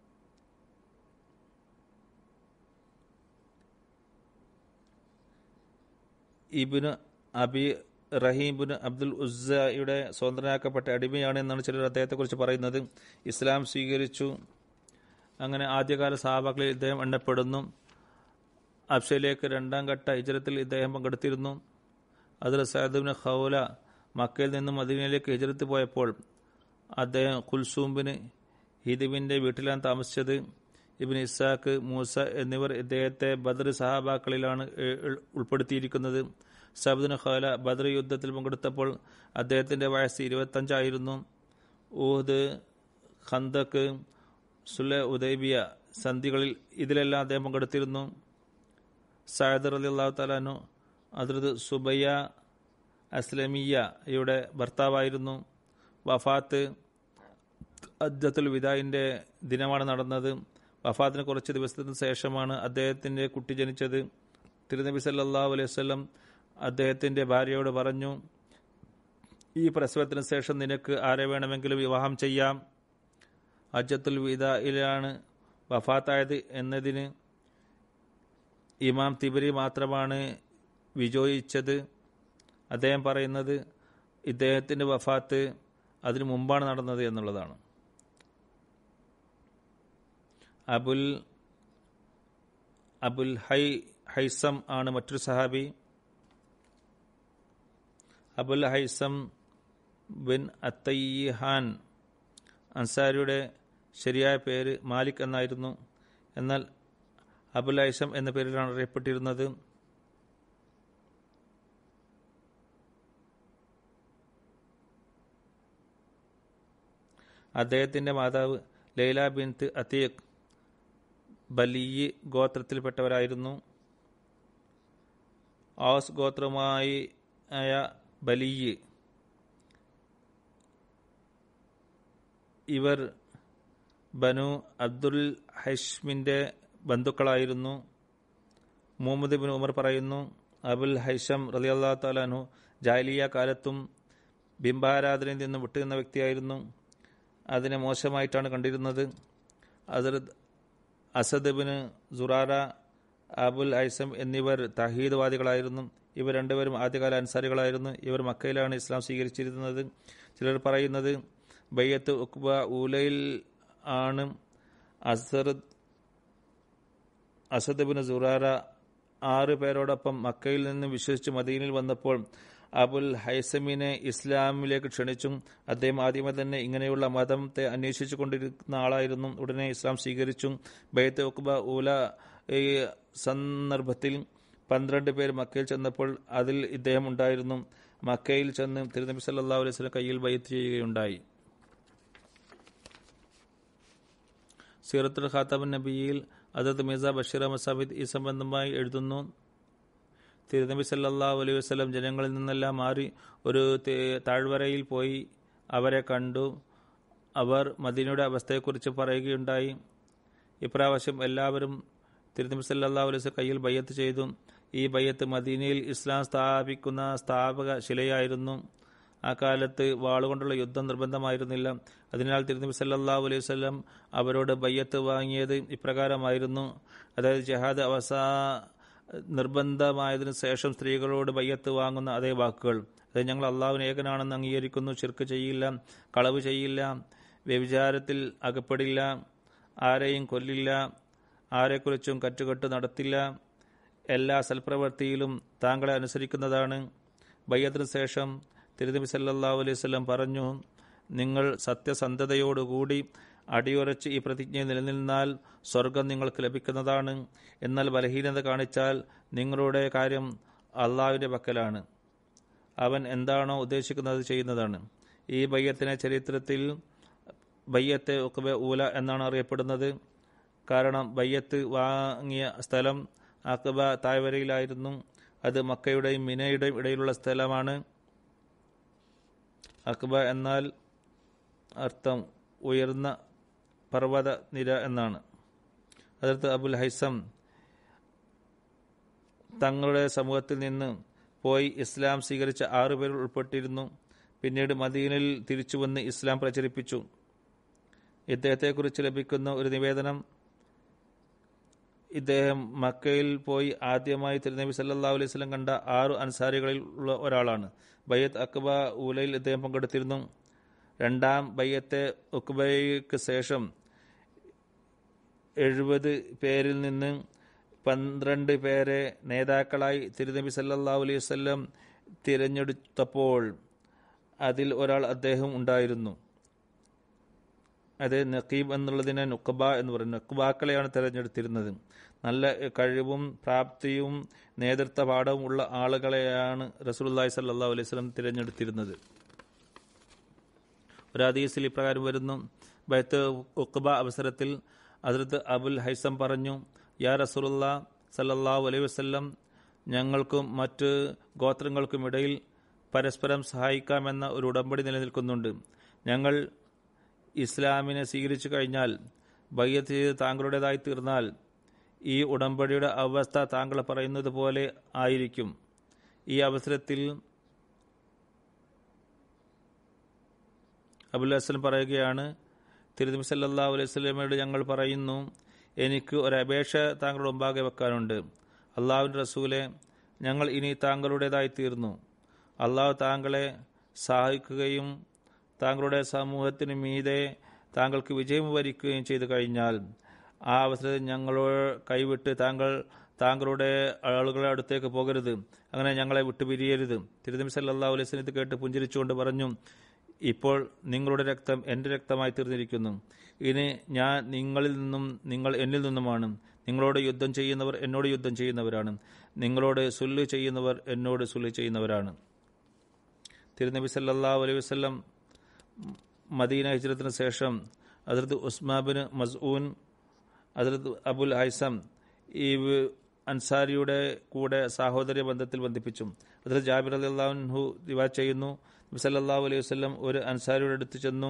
S2: ഇബിന് അബി റഹീബിന് അബ്ദുൽ ഉസ്സയുടെ സ്വതന്ത്രനാക്കപ്പെട്ട അടിമയാണ് എന്നാണ് ചിലർ അദ്ദേഹത്തെക്കുറിച്ച് പറയുന്നത് ഇസ്ലാം സ്വീകരിച്ചു അങ്ങനെ ആദ്യകാല സഹാബാക്കളിൽ ഇദ്ദേഹം എണ്ണപ്പെടുന്നു അബ്ഷയിലേക്ക് രണ്ടാം ഘട്ട ഹിജറത്തിൽ ഇദ്ദേഹം പങ്കെടുത്തിരുന്നു അതിൽ സയദുബിന് ഖൗല മക്കയിൽ നിന്നും മദീനയിലേക്ക് ഹിജറത്ത് പോയപ്പോൾ അദ്ദേഹം കുൽസൂംബിന് ഹിദിബിൻ്റെ വീട്ടിലാണ് താമസിച്ചത് ഇബിൻ ഇസാഖ് മൂസ എന്നിവർ ഇദ്ദേഹത്തെ ബദർ സഹാബാക്കളിലാണ് ഉൾപ്പെടുത്തിയിരിക്കുന്നത് സബദിന് ഖാല ബദർ യുദ്ധത്തിൽ പങ്കെടുത്തപ്പോൾ അദ്ദേഹത്തിൻ്റെ വയസ്സ് ഇരുപത്തഞ്ചായിരുന്നു ഊഹദ് ഖന്തക്ക് സുല ഉദൈബിയ സന്ധികളിൽ ഇതിലെല്ലാം അദ്ദേഹം പങ്കെടുത്തിരുന്നു സയദ് അലി അള്ളാഹു താലാനു അതിർത് സുബയ്യ അസ്ലമിയയുടെ ഭർത്താവായിരുന്നു വഫാത്ത് അജ്ജത്തുൽ വിദായിൻ്റെ ദിനമാണ് നടന്നത് വഫാത്തിന് കുറച്ച് ദിവസത്തിന് ശേഷമാണ് അദ്ദേഹത്തിൻ്റെ കുട്ടി ജനിച്ചത് തിരുനബി സല്ലാഹു അലൈഹി വല്ലം അദ്ദേഹത്തിൻ്റെ ഭാര്യയോട് പറഞ്ഞു ഈ പ്രസവത്തിന് ശേഷം നിനക്ക് ആരെ വേണമെങ്കിലും വിവാഹം ചെയ്യാം അജ്ജത്തുൽ വിദായിലാണ് വഫാത്തായത് എന്നതിന് ഇമാം തിബരി മാത്രമാണ് വിജയിച്ചത് അദ്ദേഹം പറയുന്നത് ഇദ്ദേഹത്തിൻ്റെ വഫാത്ത് അതിനു മുമ്പാണ് നടന്നത് എന്നുള്ളതാണ് അബുൽ അബുൽ ഹൈ ഹൈസം ആണ് മറ്റൊരു സഹാബി അബുൽ ഹൈസം ബിൻ അത്തയ്ഹാൻ അൻസാരിയുടെ ശരിയായ പേര് മാലിക് എന്നായിരുന്നു എന്നാൽ അബുൽ ഹൈസം എന്ന പേരിലാണ് അറിയപ്പെട്ടിരുന്നത് അദ്ദേഹത്തിൻ്റെ മാതാവ് ലൈല ബിൻത്ത് അത്തീഖ് ബലിയി ഗോത്രത്തിൽപ്പെട്ടവരായിരുന്നു ഔസ് ഗോത്രമായി ആയ ബലിയി ഇവർ ബനു അബ്ദുൽ ഹൈഷ്മിൻ്റെ ബന്ധുക്കളായിരുന്നു മുഹമ്മദ് ബിൻ ഉമർ പറയുന്നു അബുൽ ഹൈഷം റലി അള്ളാഹു താലാനു ജാലിയ കാലത്തും ബിംബാരാധനയിൽ നിന്ന് വിട്ടുനിന്ന വ്യക്തിയായിരുന്നു അതിനെ മോശമായിട്ടാണ് കണ്ടിരുന്നത് അസരത് Asad bin Zurara Abul Haitham എന്നിവർ തഹീദ്വാദികളായിരുന്നു ഇവർ രണ്ടുപേരും ആദ്യകാല അൻസാരികളായിരുന്നു ഇവർ മക്കയിലാണ് ഇസ്ലാം സ്വീകരിച്ചിരുന്നത് ചിലർ പറയുന്നത് ബയ്യത്ത് ഉക്ബ ഊലയിൽ ആണ് അസറദ് അസദ് ബിൻ സുറാറ ആറ് പേരോടൊപ്പം മക്കയിൽ നിന്ന് വിശ്വസിച്ച് മദീനിൽ വന്നപ്പോൾ അബുൽ ഹൈസമിനെ ഇസ്ലാമിലേക്ക് ക്ഷണിച്ചും അദ്ദേഹം ആദ്യമേ തന്നെ ഇങ്ങനെയുള്ള മതത്തെ അന്വേഷിച്ചു കൊണ്ടിരിക്കുന്ന ആളായിരുന്നു ഉടനെ ഇസ്ലാം സ്വീകരിച്ചു ബൈത്ത് ഉക്ബ ഊല ഈ സന്ദർഭത്തിൽ പന്ത്രണ്ട് പേർ മക്കയിൽ ചെന്നപ്പോൾ അതിൽ ഇദ്ദേഹം ഉണ്ടായിരുന്നു മക്കയിൽ ചെന്ന് തിരുനബി സല്ലാ അലൈഹി സ്വലം കയ്യിൽ ബൈത്ത് ചെയ്യുകയുണ്ടായി സീറത്തുൽ ഖാത്തബ് നബിയിൽ അതത് മിർസ ബഷീർ അഹമ്മദ് സാബിദ് ഈ സംബന്ധമായി എഴുതുന്നു തിരുനബി സല്ലാഹു അലൈഹി വസ്ലം ജനങ്ങളിൽ നിന്നെല്ലാം മാറി ഒരു താഴ്വരയിൽ പോയി അവരെ കണ്ടു അവർ മദീനയുടെ അവസ്ഥയെക്കുറിച്ച് പറയുകയുണ്ടായി ഇപ്രാവശ്യം എല്ലാവരും തിരുനബി സല്ലാഹു അലൈഹി വസ്ലം കയ്യിൽ ബയ്യത്ത് ചെയ്തു ഈ ബയ്യത്ത് മദീനയിൽ ഇസ്ലാം സ്ഥാപിക്കുന്ന സ്ഥാപക ശിലയായിരുന്നു ആ കാലത്ത് വാളുകൊണ്ടുള്ള യുദ്ധം നിർബന്ധമായിരുന്നില്ല അതിനാൽ തിരുനബി സല്ലാഹു അലൈഹി വസ്ലം അവരോട് ബയ്യത്ത് വാങ്ങിയത് ഇപ്രകാരമായിരുന്നു അതായത് ജഹാദ് അവസാ നിർബന്ധമായതിനു ശേഷം സ്ത്രീകളോട് ബയ്യത്ത് വാങ്ങുന്ന അതേ വാക്കുകൾ അത് ഞങ്ങൾ അള്ളാഹുവിന് ഏകനാണെന്ന് അംഗീകരിക്കുന്നു ചെറുക്ക് ചെയ്യില്ല കളവ് ചെയ്യില്ല വ്യഭിചാരത്തിൽ അകപ്പെടില്ല ആരെയും കൊല്ലില്ല ആരെക്കുറിച്ചും കറ്റുകെട്ട് നടത്തില്ല എല്ലാ സൽപ്രവൃത്തിയിലും താങ്കളെ അനുസരിക്കുന്നതാണ് ബയ്യത്തിന് ശേഷം തിരുനബി സല്ലാഹു അലൈഹി സ്വലം പറഞ്ഞു നിങ്ങൾ സത്യസന്ധതയോടുകൂടി അടിയുറച്ച് ഈ പ്രതിജ്ഞ നിലനിന്നാൽ സ്വർഗം നിങ്ങൾക്ക് ലഭിക്കുന്നതാണ് എന്നാൽ ബലഹീനത കാണിച്ചാൽ നിങ്ങളുടെ കാര്യം അള്ളാഹുവിന്റെ പക്കലാണ് അവൻ എന്താണോ ഉദ്ദേശിക്കുന്നത് ചെയ്യുന്നതാണ് ഈ ബയ്യത്തിനെ ചരിത്രത്തിൽ ബയ്യത്തെ ഉക്ബെ ഊല എന്നാണ് അറിയപ്പെടുന്നത് കാരണം ബയ്യത്ത് വാങ്ങിയ സ്ഥലം അക്ബ തായ്വരയിലായിരുന്നു അത് മക്കയുടെയും മിനയുടെയും ഇടയിലുള്ള സ്ഥലമാണ് അക്ബ എന്നാൽ അർത്ഥം ഉയർന്ന പർവ്വത നിര എന്നാണ് അതിർത്ത് അബുൽ ഹൈസം തങ്ങളുടെ സമൂഹത്തിൽ നിന്ന് പോയി ഇസ്ലാം സ്വീകരിച്ച ആറുപേർ ഉൾപ്പെട്ടിരുന്നു പിന്നീട് മദീനയിൽ തിരിച്ചു വന്ന് ഇസ്ലാം പ്രചരിപ്പിച്ചു ഇദ്ദേഹത്തെക്കുറിച്ച് ലഭിക്കുന്ന ഒരു നിവേദനം ഇദ്ദേഹം മക്കയിൽ പോയി ആദ്യമായി തിരുനബി സല്ലാ അലൈഹി സ്വലം കണ്ട ആറു അൻസാരികളിൽ ഉള്ള ഒരാളാണ് ബയ്യത്ത് അക്ബ ഊലയിൽ ഇദ്ദേഹം പങ്കെടുത്തിരുന്നു രണ്ടാം ബയ്യത്തെ ഉക്ബയ്ക്ക് ശേഷം എഴുപത് പേരിൽ നിന്ന് പന്ത്രണ്ട് പേരെ നേതാക്കളായി തിരുനബി സല്ലാ അലൈഹി വല്ലം തിരഞ്ഞെടുത്തപ്പോൾ അതിൽ ഒരാൾ അദ്ദേഹം ഉണ്ടായിരുന്നു അത് നക്കീബ് എന്നുള്ളതിനെ നുക്കബ എന്ന് പറയുന്നു നുക്കബാക്കളെയാണ് തിരഞ്ഞെടുത്തിരുന്നത് നല്ല കഴിവും പ്രാപ്തിയും നേതൃത്വ പാഠവും ഉള്ള ആളുകളെയാണ് റസൂലുല്ലാഹി സല്ലാ അലൈഹി സ്വലം തിരഞ്ഞെടുത്തിരുന്നത് ഒരു ഹദീസിൽ ഇപ്രകാരം വരുന്നു ബൈത്ത് ഉഖബ അവസരത്തിൽ അതിർത്ത് അബുൽ ഹൈസം പറഞ്ഞു യാ റസൂലുള്ള സല്ലല്ലാഹു അലൈഹി വസല്ലം ഞങ്ങൾക്കും മറ്റ് ഗോത്രങ്ങൾക്കും ഇടയിൽ പരസ്പരം സഹായിക്കാമെന്ന ഒരു ഉടമ്പടി നിലനിൽക്കുന്നുണ്ട് ഞങ്ങൾ ഇസ്ലാമിനെ സ്വീകരിച്ചു കഴിഞ്ഞാൽ ബയ്യത്ത് ചെയ്ത് താങ്കളുടേതായി തീർന്നാൽ ഈ ഉടമ്പടിയുടെ അവസ്ഥ താങ്കൾ പറയുന്നത് പോലെ ആയിരിക്കും ഈ അവസരത്തിൽ അബുൽ ഹസൻ പറയുകയാണ് തിരുനബി സല്ലാ അലൈഹി സ്വലമയോട് ഞങ്ങൾ പറയുന്നു എനിക്ക് ഒരു അപേക്ഷ താങ്കളുടെ മുമ്പാകെ വെക്കാനുണ്ട് അള്ളാഹുവിൻ്റെ റസൂലെ ഞങ്ങൾ ഇനി താങ്കളുടേതായി തീർന്നു അള്ളാഹു താങ്കളെ സഹായിക്കുകയും താങ്കളുടെ സമൂഹത്തിന് മീതെ താങ്കൾക്ക് വിജയം വരിക്കുകയും ചെയ്തു കഴിഞ്ഞാൽ ആ അവസരത്തിൽ ഞങ്ങളോട് കൈവിട്ട് താങ്കൾ താങ്കളുടെ ആളുകളുടെ അടുത്തേക്ക് പോകരുത് അങ്ങനെ ഞങ്ങളെ വിട്ടുപിരിയരുത് തിരുനബി സല്ലാ അലൈഹി സ്വലം ഇത് കേട്ട് പുഞ്ചിരിച്ചുകൊണ്ട് പറഞ്ഞു ഇപ്പോൾ നിങ്ങളുടെ രക്തം എൻ്റെ രക്തമായി തീർന്നിരിക്കുന്നു ഇനി ഞാൻ നിങ്ങളിൽ നിന്നും നിങ്ങൾ എന്നിൽ നിന്നുമാണ് നിങ്ങളോട് യുദ്ധം ചെയ്യുന്നവർ എന്നോട് യുദ്ധം ചെയ്യുന്നവരാണ് നിങ്ങളോട് സുല്ല് ചെയ്യുന്നവർ എന്നോട് സുല്ല് ചെയ്യുന്നവരാണ് തിരുനബി സല്ലാ അലൈഹി വസ്ലം മദീന ഹിജ്രത്തിന് ശേഷം അതിർത്ത് ഉസ്മാബിന് മസ്ഊൻ അതിർത്ത് അബുൽ ഹൈസം ഈ അൻസാരിയുടെ കൂടെ സാഹോദര്യ ബന്ധത്തിൽ ബന്ധിപ്പിച്ചു അതിൽ ജാബിർ അലി അള്ളാഹു ദിവാ ചെയ്യുന്നു നബി സല്ലല്ലാഹു അലൈഹി വസല്ലം ഒരു അൻസാരിയുടെ അടുത്ത് ചെന്നു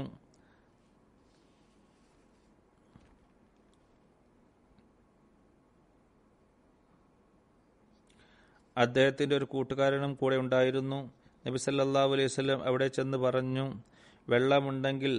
S2: അദ്ദേഹത്തിന്റെ ഒരു കൂട്ടുകാരനും കൂടെ ഉണ്ടായിരുന്നു നബി സല്ലല്ലാഹു അലൈഹി വസല്ലം അവിടെ ചെന്ന് പറഞ്ഞു വെള്ളമുണ്ടെങ്കിൽ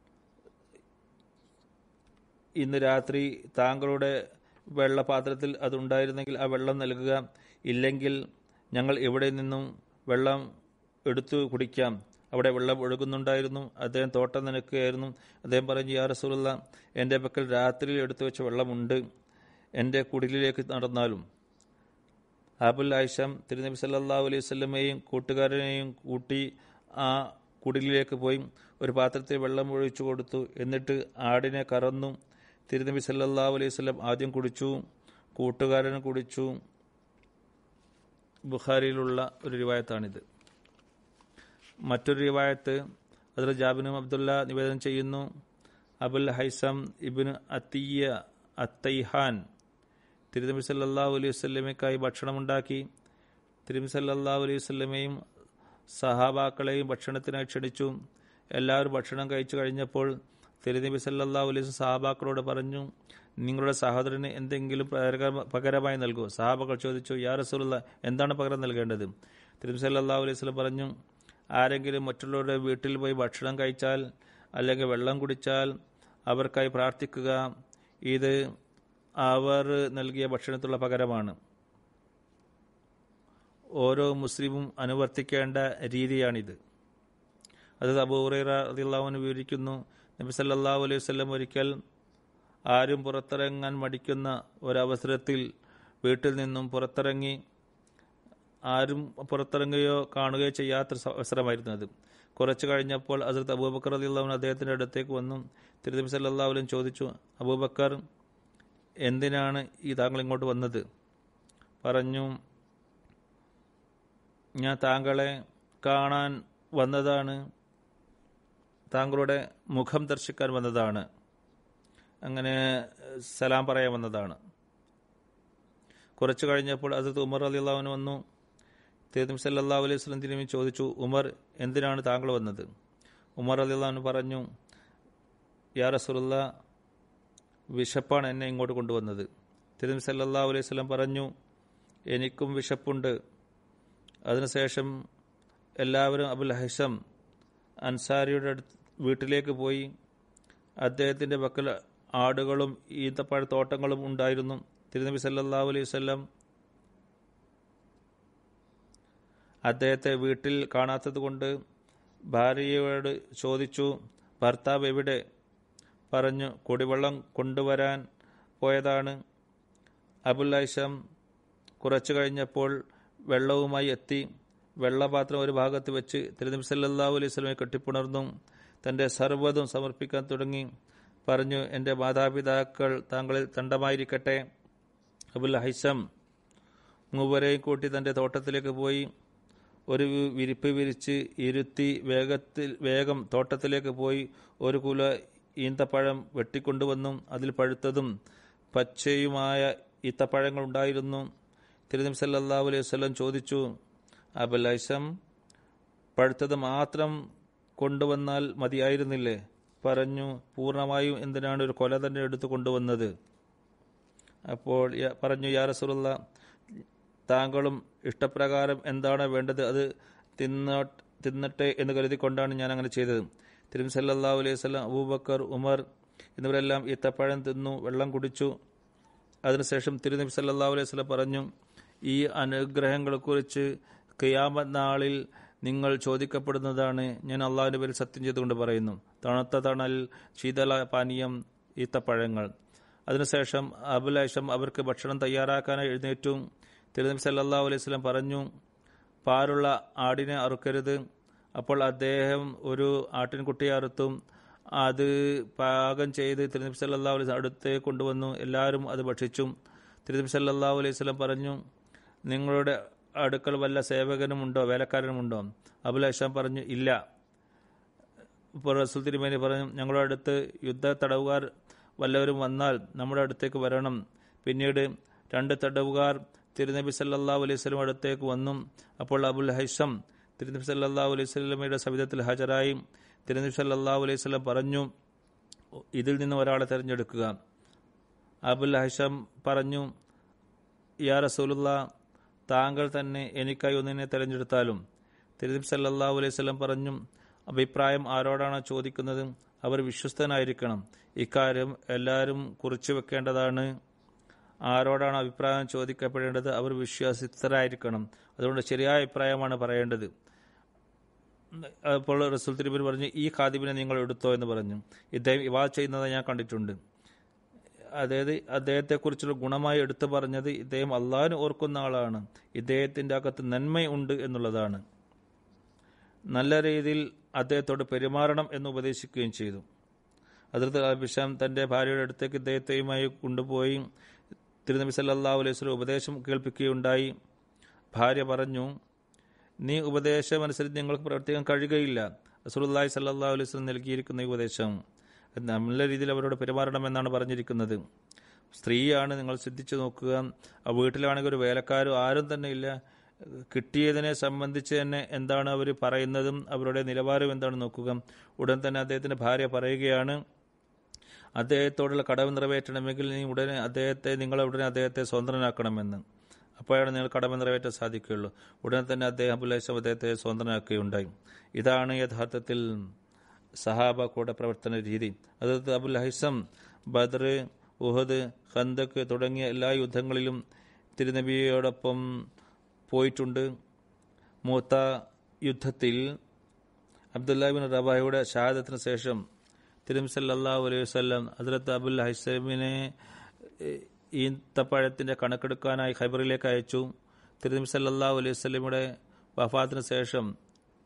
S2: ഇന്ന് രാത്രി താങ്കളുടെ വെള്ളപാത്രത്തിൽ അതുണ്ടായിരുന്നെങ്കിൽ ആ വെള്ളം നൽകുക ഇല്ലെങ്കിൽ ഞങ്ങൾ ഇവിടെ നിന്നും വെള്ളം എടുത്തു കുടിക്കാം അവിടെ വെള്ളം ഒഴുകുന്നുണ്ടായിരുന്നു അദ്ദേഹം തോട്ടം നനക്കുകയായിരുന്നു അദ്ദേഹം പറഞ്ഞു യാ റസൂലുള്ള എൻ്റെ പക്കൽ രാത്രിയിൽ എടുത്തു വെച്ച വെള്ളമുണ്ട് എൻ്റെ കുടിലിലേക്ക് നടന്നാലും ആബുൽ ആയിഷം തിരുനബി സല്ലാഹു അലൈഹി സ്വല്ലമയെയും കൂട്ടുകാരനെയും കൂട്ടി ആ കുടിലിലേക്ക് പോയി ഒരു പാത്രത്തിൽ വെള്ളം ഒഴിച്ചു കൊടുത്തു എന്നിട്ട് ആടിനെ കറന്നു തിരുനബി സല്ലാഹു അലൈഹി സ്വലം ആദ്യം കുടിച്ചു കൂട്ടുകാരൻ കുടിച്ചു ബുഖാരിയിലുള്ള ഒരു റിവായത്താണിത് മറ്റൊരു റിവായത്ത് അതിൽ ജാബിനും അബ്ദുള്ള നിവേദനം ചെയ്യുന്നു അബുൽ ഹൈസം ഇബിന് അത്തിയ അത്തൈഹാൻ തിരുനബി സല്ലാഹു അലൈഹി വസ്ലമയ്ക്കായി ഭക്ഷണമുണ്ടാക്കി തിരുനബി സല്ലാഹു അലൈഹി വസ്ലമയും സഹാബാക്കളെയും ഭക്ഷണത്തിനായി ക്ഷണിച്ചു എല്ലാവരും ഭക്ഷണം കഴിച്ചു കഴിഞ്ഞപ്പോൾ തിരുനബി സല്ലാഹു അലൈഹി സഹാബാക്കളോട് പറഞ്ഞു നിങ്ങളുടെ സഹോദരന് എന്തെങ്കിലും പകരമായി നൽകൂ സഹാബാക്കൾ ചോദിച്ചു യാ റസൂലുള്ള എന്താണ് പകരം നൽകേണ്ടത് തിരുനബി സല്ലാഹു അലൈഹി സ്വലം പറഞ്ഞു ആരെങ്കിലും മറ്റുള്ളവരുടെ വീട്ടിൽ പോയി ഭക്ഷണം കഴിച്ചാൽ അല്ലെങ്കിൽ വെള്ളം കുടിച്ചാൽ അവർക്കായി പ്രാർത്ഥിക്കുക ഇത് അവർ നൽകിയ ഭക്ഷണത്തിലുള്ള പകരമാണ് ഓരോ മുസ്ലിമും അനുവർത്തിക്കേണ്ട രീതിയാണിത് അത് അബൂറൈറ റളിയല്ലാഹുവിന് വിവരിക്കുന്നു നബി സല്ലല്ലാഹു അലൈഹി വസല്ലം ഒരിക്കൽ ആരും പുറത്തിറങ്ങാൻ മടിക്കുന്ന ഒരവസരത്തിൽ വീട്ടിൽ നിന്നും പുറത്തിറങ്ങി ആരും പുറത്തിറങ്ങുകയോ കാണുകയോ ചെയ്യാത്ത അവസരമായിരുന്നു അത് കുറച്ചു കഴിഞ്ഞപ്പോൾ ഹസരത്ത് അബൂബക്കർ അലി അള്ളാഹുൻ അദ്ദേഹത്തിൻ്റെ അടുത്തേക്ക് വന്നു തിരുനബി സല്ലാഹുലും ചോദിച്ചു അബൂബക്കർ എന്തിനാണ് ഈ താങ്കൾ ഇങ്ങോട്ട് വന്നത് പറഞ്ഞു ഞാൻ താങ്കളെ കാണാൻ വന്നതാണ് താങ്കളുടെ മുഖം ദർശിക്കാൻ വന്നതാണ് അങ്ങനെ സലാം പറയാൻ വന്നതാണ് കുറച്ചു കഴിഞ്ഞപ്പോൾ അസത്ത് ഉമർ അലി അള്ളാഹുവിന് വന്നു തീർത്തും സല്ലാ അലൈഹി സ്വലം തിരുമി ചോദിച്ചു ഉമർ എന്തിനാണ് താങ്കൾ വന്നത് ഉമർ അലി അള്ളാഹുന് പറഞ്ഞു യാ റസൂലുള്ള വിശപ്പാണ് എന്നെ ഇങ്ങോട്ട് കൊണ്ടുവന്നത് തിരുമി സല്ലാ അലൈഹി സ്വലം പറഞ്ഞു എനിക്കും വിശപ്പുണ്ട് അതിനുശേഷം എല്ലാവരും അബുൽ ഹസം അൻസാരിയുടെ അടുത്ത് വീട്ടിലേക്ക് പോയി അദ്ദേഹത്തിൻ്റെ പക്കൽ ആടുകളും ഈന്തപ്പഴ തോട്ടങ്ങളും ഉണ്ടായിരുന്നു തിരുനബി സല്ലാ അലൈഹി വല്ലം അദ്ദേഹത്തെ വീട്ടിൽ കാണാത്തത് കൊണ്ട് ഭാര്യയോട് ചോദിച്ചു ഭർത്താവ് എവിടെ പറഞ്ഞു കുടിവെള്ളം കൊണ്ടുവരാൻ പോയതാണ് അബുൽ ഹൈഷം കുറച്ചു കഴിഞ്ഞപ്പോൾ വെള്ളവുമായി എത്തി വെള്ളപാത്രം ഒരു ഭാഗത്ത് വെച്ച് തിരുനബി സല്ലാഹു അലൈഹി സ്വലമെ കെട്ടിപ്പുണർന്നു തൻ്റെ സർവ്വതും സമർപ്പിക്കാൻ തുടങ്ങി പറഞ്ഞു എൻ്റെ മാതാപിതാക്കൾ താങ്കളിൽ തണ്ടമായിരിക്കട്ടെ അബുൽ ഹൈസം മൂവരെയും കൂട്ടി തൻ്റെ തോട്ടത്തിലേക്ക് പോയി ഒരു വിരിപ്പ് വിരിച്ച് ഇരുത്തി വേഗത്തിൽ വേഗം തോട്ടത്തിലേക്ക് പോയി ഒരു കുല ഈന്തപ്പഴം വെട്ടിക്കൊണ്ടുവന്നു അതിൽ പഴുത്തതും പച്ചയുമായ ഈത്തപ്പഴങ്ങൾ ഉണ്ടായിരുന്നു തിരുനബി സല്ലാഹു അലൈഹി വല്ലം ചോദിച്ചു അബുൽ ഹൈസം പഴുത്തത് മാത്രം കൊണ്ടുവന്നാൽ മതിയായിരുന്നില്ലേ പറഞ്ഞു പൂർണ്ണമായും എന്തിനാണ് ഒരു കൊല തന്നെ എടുത്തു കൊണ്ടുവന്നത് അപ്പോൾ പറഞ്ഞു യാ റസൂലുള്ള താങ്കളും ഇഷ്ടപ്രകാരം എന്താണ് വേണ്ടത് അത് തിന്ന തിന്നട്ടെ എന്ന് കരുതിക്കൊണ്ടാണ് ഞാൻ അങ്ങനെ ചെയ്തത് തിരും സല്ലാ അലൈഹി സ്വലം അബൂബക്കർ ഉമർ എന്നിവരെല്ലാം ഈത്തപ്പഴം തിന്നു വെള്ളം കുടിച്ചു അതിനുശേഷം തിരുനബി സല്ലാ അലൈഹി സ്വലം പറഞ്ഞു ഈ അനുഗ്രഹങ്ങളെക്കുറിച്ച് ഖിയാമത് നാളിൽ നിങ്ങൾ ചോദിക്കപ്പെടുന്നതാണ് ഞാൻ അള്ളാഹുവിൻ്റെ പേരിൽ സത്യം ചെയ്തുകൊണ്ട് പറയുന്നു തണുത്ത തണൽ ശീതള പാനീയം ഈത്തപ്പഴങ്ങൾ അതിനുശേഷം അബുലേഷം അവർക്ക് ഭക്ഷണം തയ്യാറാക്കാനായി എഴുന്നേറ്റു തിരുനബി സല്ലാ അലൈഹി സ്വലം പറഞ്ഞു പാലുള്ള ആടിനെ അറുക്കരുത് അപ്പോൾ അദ്ദേഹം ഒരു ആട്ടിൻകുട്ടിയെ അറുത്തും അത് പാകം ചെയ്ത് തിരുനബി സല്ലാ അലൈഹി അടുത്തേക്ക് കൊണ്ടുവന്നു എല്ലാവരും അത് ഭക്ഷിച്ചു തിരുനബി സല്ലാ അലൈഹി സ്വലം പറഞ്ഞു നിങ്ങളുടെ അടുക്കൽ വല്ല സേവകനുമുണ്ടോ വേലക്കാരനുമുണ്ടോ അബുൽ ഹഷാം പറഞ്ഞു ഇല്ല ഇപ്പോൾ റസൂൽ തിരുമേനി പറഞ്ഞു ഞങ്ങളുടെ അടുത്ത് യുദ്ധ തടവുകാർ വല്ലവരും വന്നാൽ നമ്മുടെ അടുത്തേക്ക് വരണം പിന്നീട് രണ്ട് തടവുകാർ തിരുനബി സല്ലാ അലൈഹി സ്വലം അടുത്തേക്ക് വന്നു അപ്പോൾ അബുൽ ഹൈഷം തിരുനബി സല്ലാ അലൈഹി സ്വലമയുടെ സവിധത്തിൽ ഹാജരായി തിരുനബി സല്ലാ അലൈഹി സ്വലം പറഞ്ഞു ഇതിൽ നിന്ന് ഒരാളെ തിരഞ്ഞെടുക്കുക അബുൽ ഹൈഷം പറഞ്ഞു യാ റസൂലുള്ള താങ്കൾ തന്നെ എനിക്കായി ഒന്നിനെ തിരഞ്ഞെടുത്താലും തിരുനബി സല്ലാ അലൈഹി സ്വലം പറഞ്ഞു അഭിപ്രായം ആരോടാണ് ചോദിക്കുന്നത് അവർ വിശ്വസ്തനായിരിക്കണം ഇക്കാര്യം എല്ലാവരും കുറിച്ചു വെക്കേണ്ടതാണ് ആരോടാണ് അഭിപ്രായം ചോദിക്കപ്പെടേണ്ടത് അവർ വിശ്വാസിതരായിരിക്കണം അതുകൊണ്ട് ശരിയായ അഭിപ്രായമാണ് പറയേണ്ടത് അപ്പോൾ റസൂൽ തിരുബിൻ പറഞ്ഞു ഈ ഖാദിബിനെ നിങ്ങൾ എടുത്തോ എന്ന് പറഞ്ഞു ഇദ്ദേഹം ഇവാ ചെയ്യുന്നത് ഞാൻ കണ്ടിട്ടുണ്ട് അതായത് അദ്ദേഹത്തെക്കുറിച്ചുള്ള ഗുണമായി എടുത്തു പറഞ്ഞത് ഇദ്ദേഹം അള്ളാഹിന് ഓർക്കുന്ന ആളാണ് ഇദ്ദേഹത്തിൻ്റെ അകത്ത് നന്മയുണ്ട് എന്നുള്ളതാണ് നല്ല രീതിയിൽ അദ്ദേഹത്തോട് പെരുമാറണം എന്ന് ഉപദേശിക്കുകയും ചെയ്തു അതിർത്ത് അഭിഷാം തൻ്റെ ഭാര്യയുടെ അടുത്തേക്ക് ഇദ്ദേഹത്തെയുമായി കൊണ്ടുപോയി തിരുനബി സല്ലാ അലൈഹി സ്വലം ഉപദേശം കേൾപ്പിക്കുകയുണ്ടായി ഭാര്യ പറഞ്ഞു നീ ഉപദേശം അനുസരിച്ച് നിങ്ങൾക്ക് പ്രവർത്തിക്കാൻ കഴിയുകയില്ല റസൂലുള്ളാഹി സല്ലാ അലൈഹി സ്വലം നൽകിയിരിക്കുന്ന ഈ ഉപദേശം നല്ല രീതിയിൽ അവരോട് പെരുമാറണമെന്നാണ് പറഞ്ഞിരിക്കുന്നത് സ്ത്രീയാണ് നിങ്ങൾ ശ്രദ്ധിച്ചു നോക്കുക ആ വീട്ടിലാണെങ്കിൽ ഒരു വേലക്കാരും ആരും തന്നെ ഇല്ല കിട്ടിയതിനെ സംബന്ധിച്ച് തന്നെ എന്താണ് അവർ പറയുന്നതും അവരുടെ നിലവാരം എന്താണെന്ന് നോക്കുക ഉടൻ തന്നെ അദ്ദേഹത്തിന്റെ ഭാര്യ പറയുകയാണ് അദ്ദേഹത്തോടുള്ള കടവ് നിറവേറ്റണമെങ്കിൽ നീ ഉടനെ അദ്ദേഹത്തെ നിങ്ങൾ ഉടനെ അദ്ദേഹത്തെ സ്വതന്ത്രനാക്കണമെന്ന് അപ്പോഴാണ് നിങ്ങൾ കടമ നിറവേറ്റാൻ സാധിക്കുകയുള്ളൂ ഉടനെ തന്നെ അദ്ദേഹം അബുലൈസം അദ്ദേഹത്തെ സ്വതന്ത്രനാക്കുകയുണ്ടായി ഇതാണ് യഥാർത്ഥത്തിൽ സഹാബ കൂടെ പ്രവർത്തന രീതി അത് അബുൽ ഹൈസം ബദർ ഉഹദ് ഖന്തക്ക് തുടങ്ങിയ എല്ലാ യുദ്ധങ്ങളിലും തിരുനബിയോടൊപ്പം പോയിട്ടുണ്ട് മൂത്ത യുദ്ധത്തിൽ അബ്ദുല്ലാബിൻ റബായുടെ ഷഹാദത്തിന് ശേഷം തിരും സല്ലാ അലൈഹി വസ്ലം ഹസരത്ത് അബുൽ ഹൈസമിനെ ഈന്തപ്പഴത്തിന്റെ കണക്കെടുക്കാനായി ഖൈബറിലേക്ക് അയച്ചു തിരുനബി സല്ലാ അലൈഹി വസ്ലമിയുടെ വഫാത്തിന് ശേഷം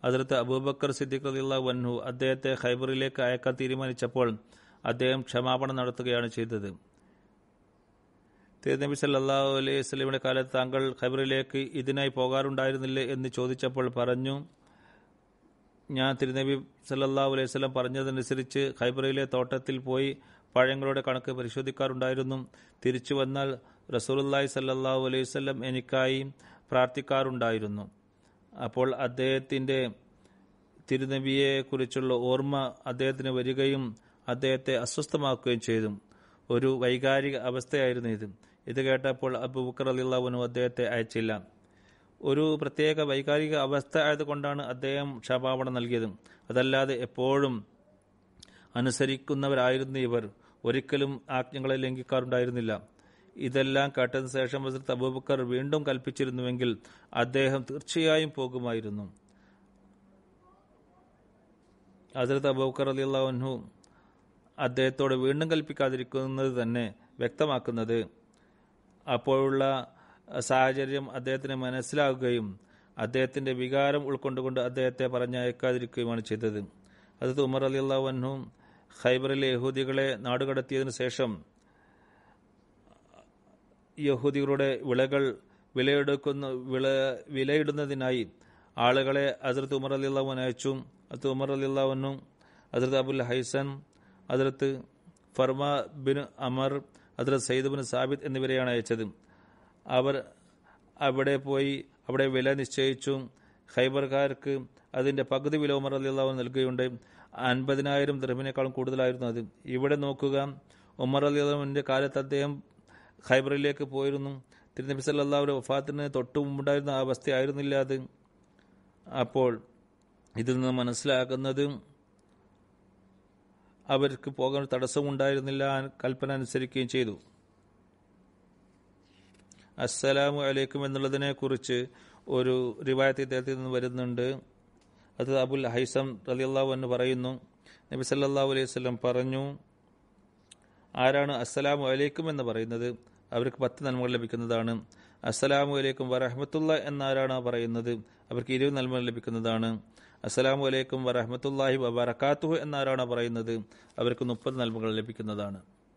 S2: അതിർത്ത് അബൂബക്കർ സിദ്ദിഖ് റലിയുള്ള വൻഹു അദ്ദേഹത്തെ ഖൈബറിലേക്ക് അയക്കാൻ തീരുമാനിച്ചപ്പോൾ അദ്ദേഹം ക്ഷമാപണം നടത്തുകയാണ് ചെയ്തത് തിരുനബി സല്ലാഹു അലൈഹി വസ്ലമിയുടെ കാലത്ത് താങ്കൾ ഖൈബറിലേക്ക് ഇതിനായി പോകാറുണ്ടായിരുന്നില്ലേ എന്ന് ചോദിച്ചപ്പോൾ പറഞ്ഞു ഞാൻ തിരുനബി സല്ലാഹു അലൈഹി വസ്ലം പറഞ്ഞതനുസരിച്ച് ഖൈബറിലെ തോട്ടത്തിൽ പോയി പഴങ്ങളുടെ കണക്ക് പരിശോധിക്കാറുണ്ടായിരുന്നു തിരിച്ചു വന്നാൽ റസൂലുല്ലായി സല്ലാഹു അലൈഹി വസ്ലം എനിക്കായി പ്രാർത്ഥിക്കാറുണ്ടായിരുന്നു അപ്പോൾ അദ്ദേഹത്തിൻ്റെ തിരുനബിയെക്കുറിച്ചുള്ള ഓർമ്മ അദ്ദേഹത്തിന് വരികയും അദ്ദേഹത്തെ അസ്വസ്ഥമാക്കുകയും ചെയ്തു ഒരു വൈകാരിക അവസ്ഥയായിരുന്നു ഇത് ഇത് കേട്ടപ്പോൾ അബുബക്കർ അലിള്ളവനു അദ്ദേഹത്തെ അയച്ചില്ല ഒരു പ്രത്യേക വൈകാരിക അവസ്ഥ ആയതുകൊണ്ടാണ് അദ്ദേഹം ക്ഷമാപണം നൽകിയത് അതല്ലാതെ എപ്പോഴും അനുസരിക്കുന്നവരായിരുന്നു ഇവർ ഒരിക്കലും ആജ്ഞകളെ ലംഘിക്കാറുണ്ടായിരുന്നില്ല ഇതെല്ലാം കേട്ടതിന് ശേഷം ഹസരത്ത് അബൂബക്കർ വീണ്ടും കൽപ്പിച്ചിരുന്നുവെങ്കിൽ അദ്ദേഹം തീർച്ചയായും പോകുമായിരുന്നു ഹസരത്ത് അബൂബക്കർ അലിള്ളാഹു അദ്ദേഹത്തോട് വീണ്ടും കൽപ്പിക്കാതിരിക്കുന്നത് തന്നെ വ്യക്തമാക്കുന്നത് അപ്പോഴുള്ള സാഹചര്യം അദ്ദേഹത്തിന് മനസ്സിലാകുകയും അദ്ദേഹത്തിന്റെ വികാരം ഉൾക്കൊണ്ടുകൊണ്ട് അദ്ദേഹത്തെ പറഞ്ഞയക്കാതിരിക്കുകയുമാണ് ചെയ്തത് അത് ഉമർ അലി അള്ളാഹു ഖൈബറിലെ യഹൂദികളെ നാടുകടത്തിയതിനു ശേഷം യഹൂദികളുടെ വിളകൾ വിലയെടുക്കുന്ന വിള വിലയിടുന്നതിനായി ആളുകളെ അതിർത്ത് ഉമർ അലി അള്ളാഹുൻ അയച്ചു അത് ഉമർ അലി അള്ളാഹുനും അതിർത്ത് അബുൽ ഹൈസൻ അതിർത്ത് ഫർമ ബിൻ അമർ അതിർത്ത് സയ്യിദ് ബിൻ സാബിദ് എന്നിവരെയാണ് അയച്ചത് അവർ അവിടെ പോയി അവിടെ വില നിശ്ചയിച്ചു ഖൈബർക്കാർക്ക് അതിന്റെ പകുതി വില ഉമർ അലി അള്ളാഹു നൽകുകയുണ്ട് അൻപതിനായിരം ദർഹിനേക്കാളും കൂടുതലായിരുന്നു അത് ഇവിടെ നോക്കുക ഉമർ അലി അള്ളാഹുവിന്റെ കാലത്ത് അദ്ദേഹം ഖൈബറിലേക്ക് പോയിരുന്നു തിരുനബി സല്ലാഹുടെ വഫാത്തിന് തൊട്ടു മുമ്പുണ്ടായിരുന്ന അവസ്ഥയായിരുന്നില്ല അത് അപ്പോൾ ഇതിൽ നിന്ന് മനസ്സിലാക്കുന്നത് അവർക്ക് പോകാൻ തടസ്സമുണ്ടായിരുന്നില്ല കൽപ്പന അനുസരിക്കുകയും ചെയ്തു അസ്സലാമു അലൈക്കും എന്നുള്ളതിനെ കുറിച്ച് ഒരു റിവായത്ത് ഇദ്ദേഹത്തിൽ നിന്ന് വരുന്നുണ്ട് അത് അബുൽ ഹൈസം റലിയല്ലാഹു എന്ന് പറയുന്നു നബി സല്ലാഹു അലൈഹി വസ്ലം പറഞ്ഞു ആരാണ് അസ്സലാമു അലൈക്കും എന്ന് പറയുന്നത് അവർക്ക് പത്ത് നന്മകൾ ലഭിക്കുന്നതാണ് അസ്സലാമു അലൈക്കും വറഹമത്തുള്ള എന്നാരാണ് പറയുന്നത് അവർക്ക് ഇരുപത് നന്മകൾ ലഭിക്കുന്നതാണ് അസ്സലാമു അലൈക്കും വറഹമത്തുല്ലാഹി വബറക്കാത്തുഹു എന്നാരാണ് പറയുന്നത് അവർക്ക് മുപ്പത് നന്മകൾ ലഭിക്കുന്നതാണ്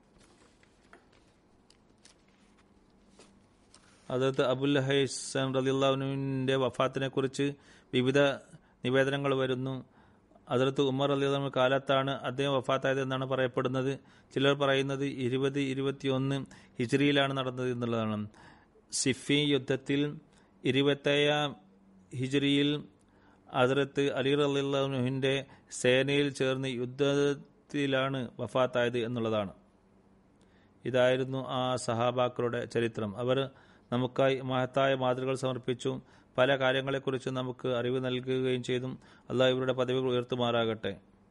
S2: അതത് അബുൽ ഹൈസൻ റലിള്ളാഹുവിൻ്റെ വഫാത്തിനെ കുറിച്ച് വിവിധ നിവേദനങ്ങൾ വരുന്നു അതിർത്ത് ഉമർ അലിയുള്ള കാലത്താണ് അദ്ദേഹം വഫാത്തായത് എന്നാണ് പറയപ്പെടുന്നത് ചിലർ പറയുന്നത് ഇരുപത് ഇരുപത്തിയൊന്ന് ഹിജ്രിയിലാണ് നടന്നത് എന്നുള്ളതാണ് സിഫി യുദ്ധത്തിൽ ഇരുപത്തേഴാം ഹിജ്രിയിൽ അതിർത്ത് അലി അലിള്ളാഹുവിൻ്റെ സേനയിൽ ചേർന്ന് യുദ്ധത്തിലാണ് വഫാത്തായത് എന്നുള്ളതാണ് ഇതായിരുന്നു ആ സഹാബാക്കളുടെ ചരിത്രം അവർ നമുക്കായി മഹത്തായ മാതൃകൾ സമർപ്പിച്ചു പല കാര്യങ്ങളെക്കുറിച്ച് നമുക്ക് അറിവ് നൽകുകയും ചെയ്തു അള്ളാഹ് ഇവരുടെ പദവികൾ ഉയർത്തുമാറാകട്ടെ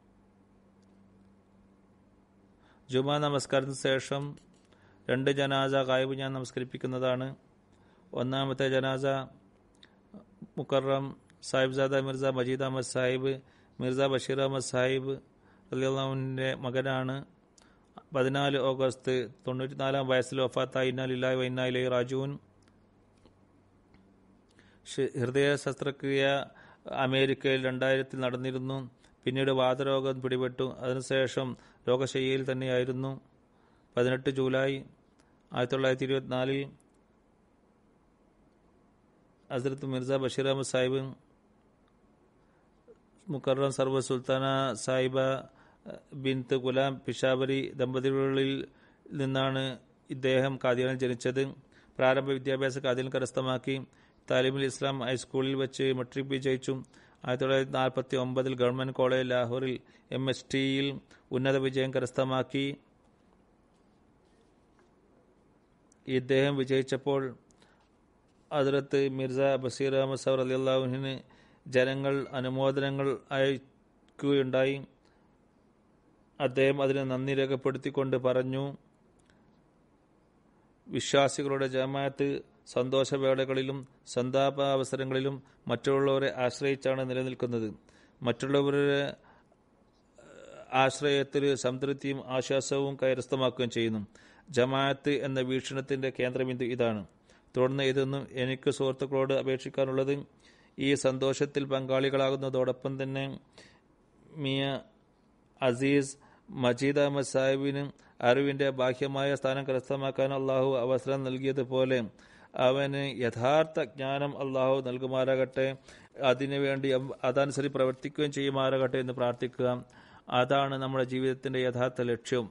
S2: ജുമാ നമസ്കാരത്തിന് ശേഷം രണ്ട് ജനാസ കായ്പ് ഞാൻ നമസ്കരിപ്പിക്കുന്നതാണ് ഒന്നാമത്തെ ജനാസ മുക്കറം സാഹിബ്സാദ മിർസ മജീദ് അഹമ്മദ് സാഹിബ് മിർസ ബഷീർ അഹമ്മദ് സാഹിബ് അലിയുടെ മകനാണ് പതിനാല് ഓഗസ്റ്റ് തൊണ്ണൂറ്റിനാലാം വയസ്സിൽ വഫാത്തായി ഇന്നാലില്ലായി വൈനാലി റാജുവിൻ ഹൃദയ ശസ്ത്രക്രിയ അമേരിക്കയിൽ രണ്ടായിരത്തിൽ നടന്നിരുന്നു പിന്നീട് വാതരോഗം പിടിപെട്ടു അതിനുശേഷം രോഗശയ്യയിൽ തന്നെയായിരുന്നു പതിനെട്ട് ജൂലൈ ആയിരത്തി തൊള്ളായിരത്തി ഇരുപത്തിനാലിൽ ഹസ്രത്ത് മിർസ ബഷീർ അഹമ്മദ് സാഹിബ് മുക്കറം സർവ സുൽത്താന സാഹിബ ബിൻത്ത് ഗുലാം പിഷാവരി ദമ്പതികളിൽ നിന്നാണ് ഇദ്ദേഹം കാദിയാനിൽ ജനിച്ചത് പ്രാരംഭ വിദ്യാഭ്യാസ കാദിയൻ കരസ്ഥമാക്കി താലിമുൽ ഇസ്ലാം ഹൈസ്കൂളിൽ വെച്ച് മെട്രിക് വിജയിച്ചു ആയിരത്തി തൊള്ളായിരത്തി നാൽപ്പത്തി ഒമ്പതിൽ ഗവൺമെന്റ് കോളേജ് ലാഹോറിൽ എം എസ് ടിയിൽ ഉന്നത വിജയം കരസ്ഥമാക്കി ഇദ്ദേഹം വിജയിച്ചപ്പോൾ അതിർത്ത് മിർസ ബഷീർ അഹമ്മദ് സൗർ അലി അള്ളാഹുഹിന് ജനങ്ങൾ അനുമോദനങ്ങൾ അയക്കുകയുണ്ടായി അദ്ദേഹം അതിന് നന്ദി രേഖപ്പെടുത്തിക്കൊണ്ട് പറഞ്ഞു വിശ്വാസികളുടെ ജമാഅത്ത് സന്തോഷവേളകളിലും സന്താപ അവസരങ്ങളിലും മറ്റുള്ളവരെ ആശ്രയിച്ചാണ് നിലനിൽക്കുന്നത് മറ്റുള്ളവരുടെ ആശ്രയത്തിൽ സംതൃപ്തിയും ആശ്വാസവും കൈവസ്ഥമാക്കുകയും ചെയ്യുന്നു ജമാഅത്ത് എന്ന വീക്ഷണത്തിന്റെ കേന്ദ്രബിന്ദു ഇതാണ് തുടർന്ന് ഇതൊന്നും എനിക്ക് സുഹൃത്തുക്കളോട് അപേക്ഷിക്കാനുള്ളത് ഈ സന്തോഷത്തിൽ പങ്കാളികളാകുന്നതോടൊപ്പം തന്നെ മിയ അസീസ് മജീദ് അഹമ്മദ് സാഹിബിന് അറിവിന്റെ ബാഹ്യമായ സ്ഥാനം കരസ്ഥമാക്കാൻ അള്ളാഹു അവസരം നൽകിയതുപോലെ അവന് യഥാർത്ഥ ജ്ഞാനം അള്ളാഹു നൽകുമാറാകട്ടെ അതിനുവേണ്ടി അവ- അതനുസരിച്ച് പ്രവർത്തിക്കുകയും ചെയ്യുമാറാകട്ടെ എന്ന് പ്രാർത്ഥിക്കുക അതാണ് നമ്മുടെ ജീവിതത്തിന്റെ യഥാർത്ഥ ലക്ഷ്യം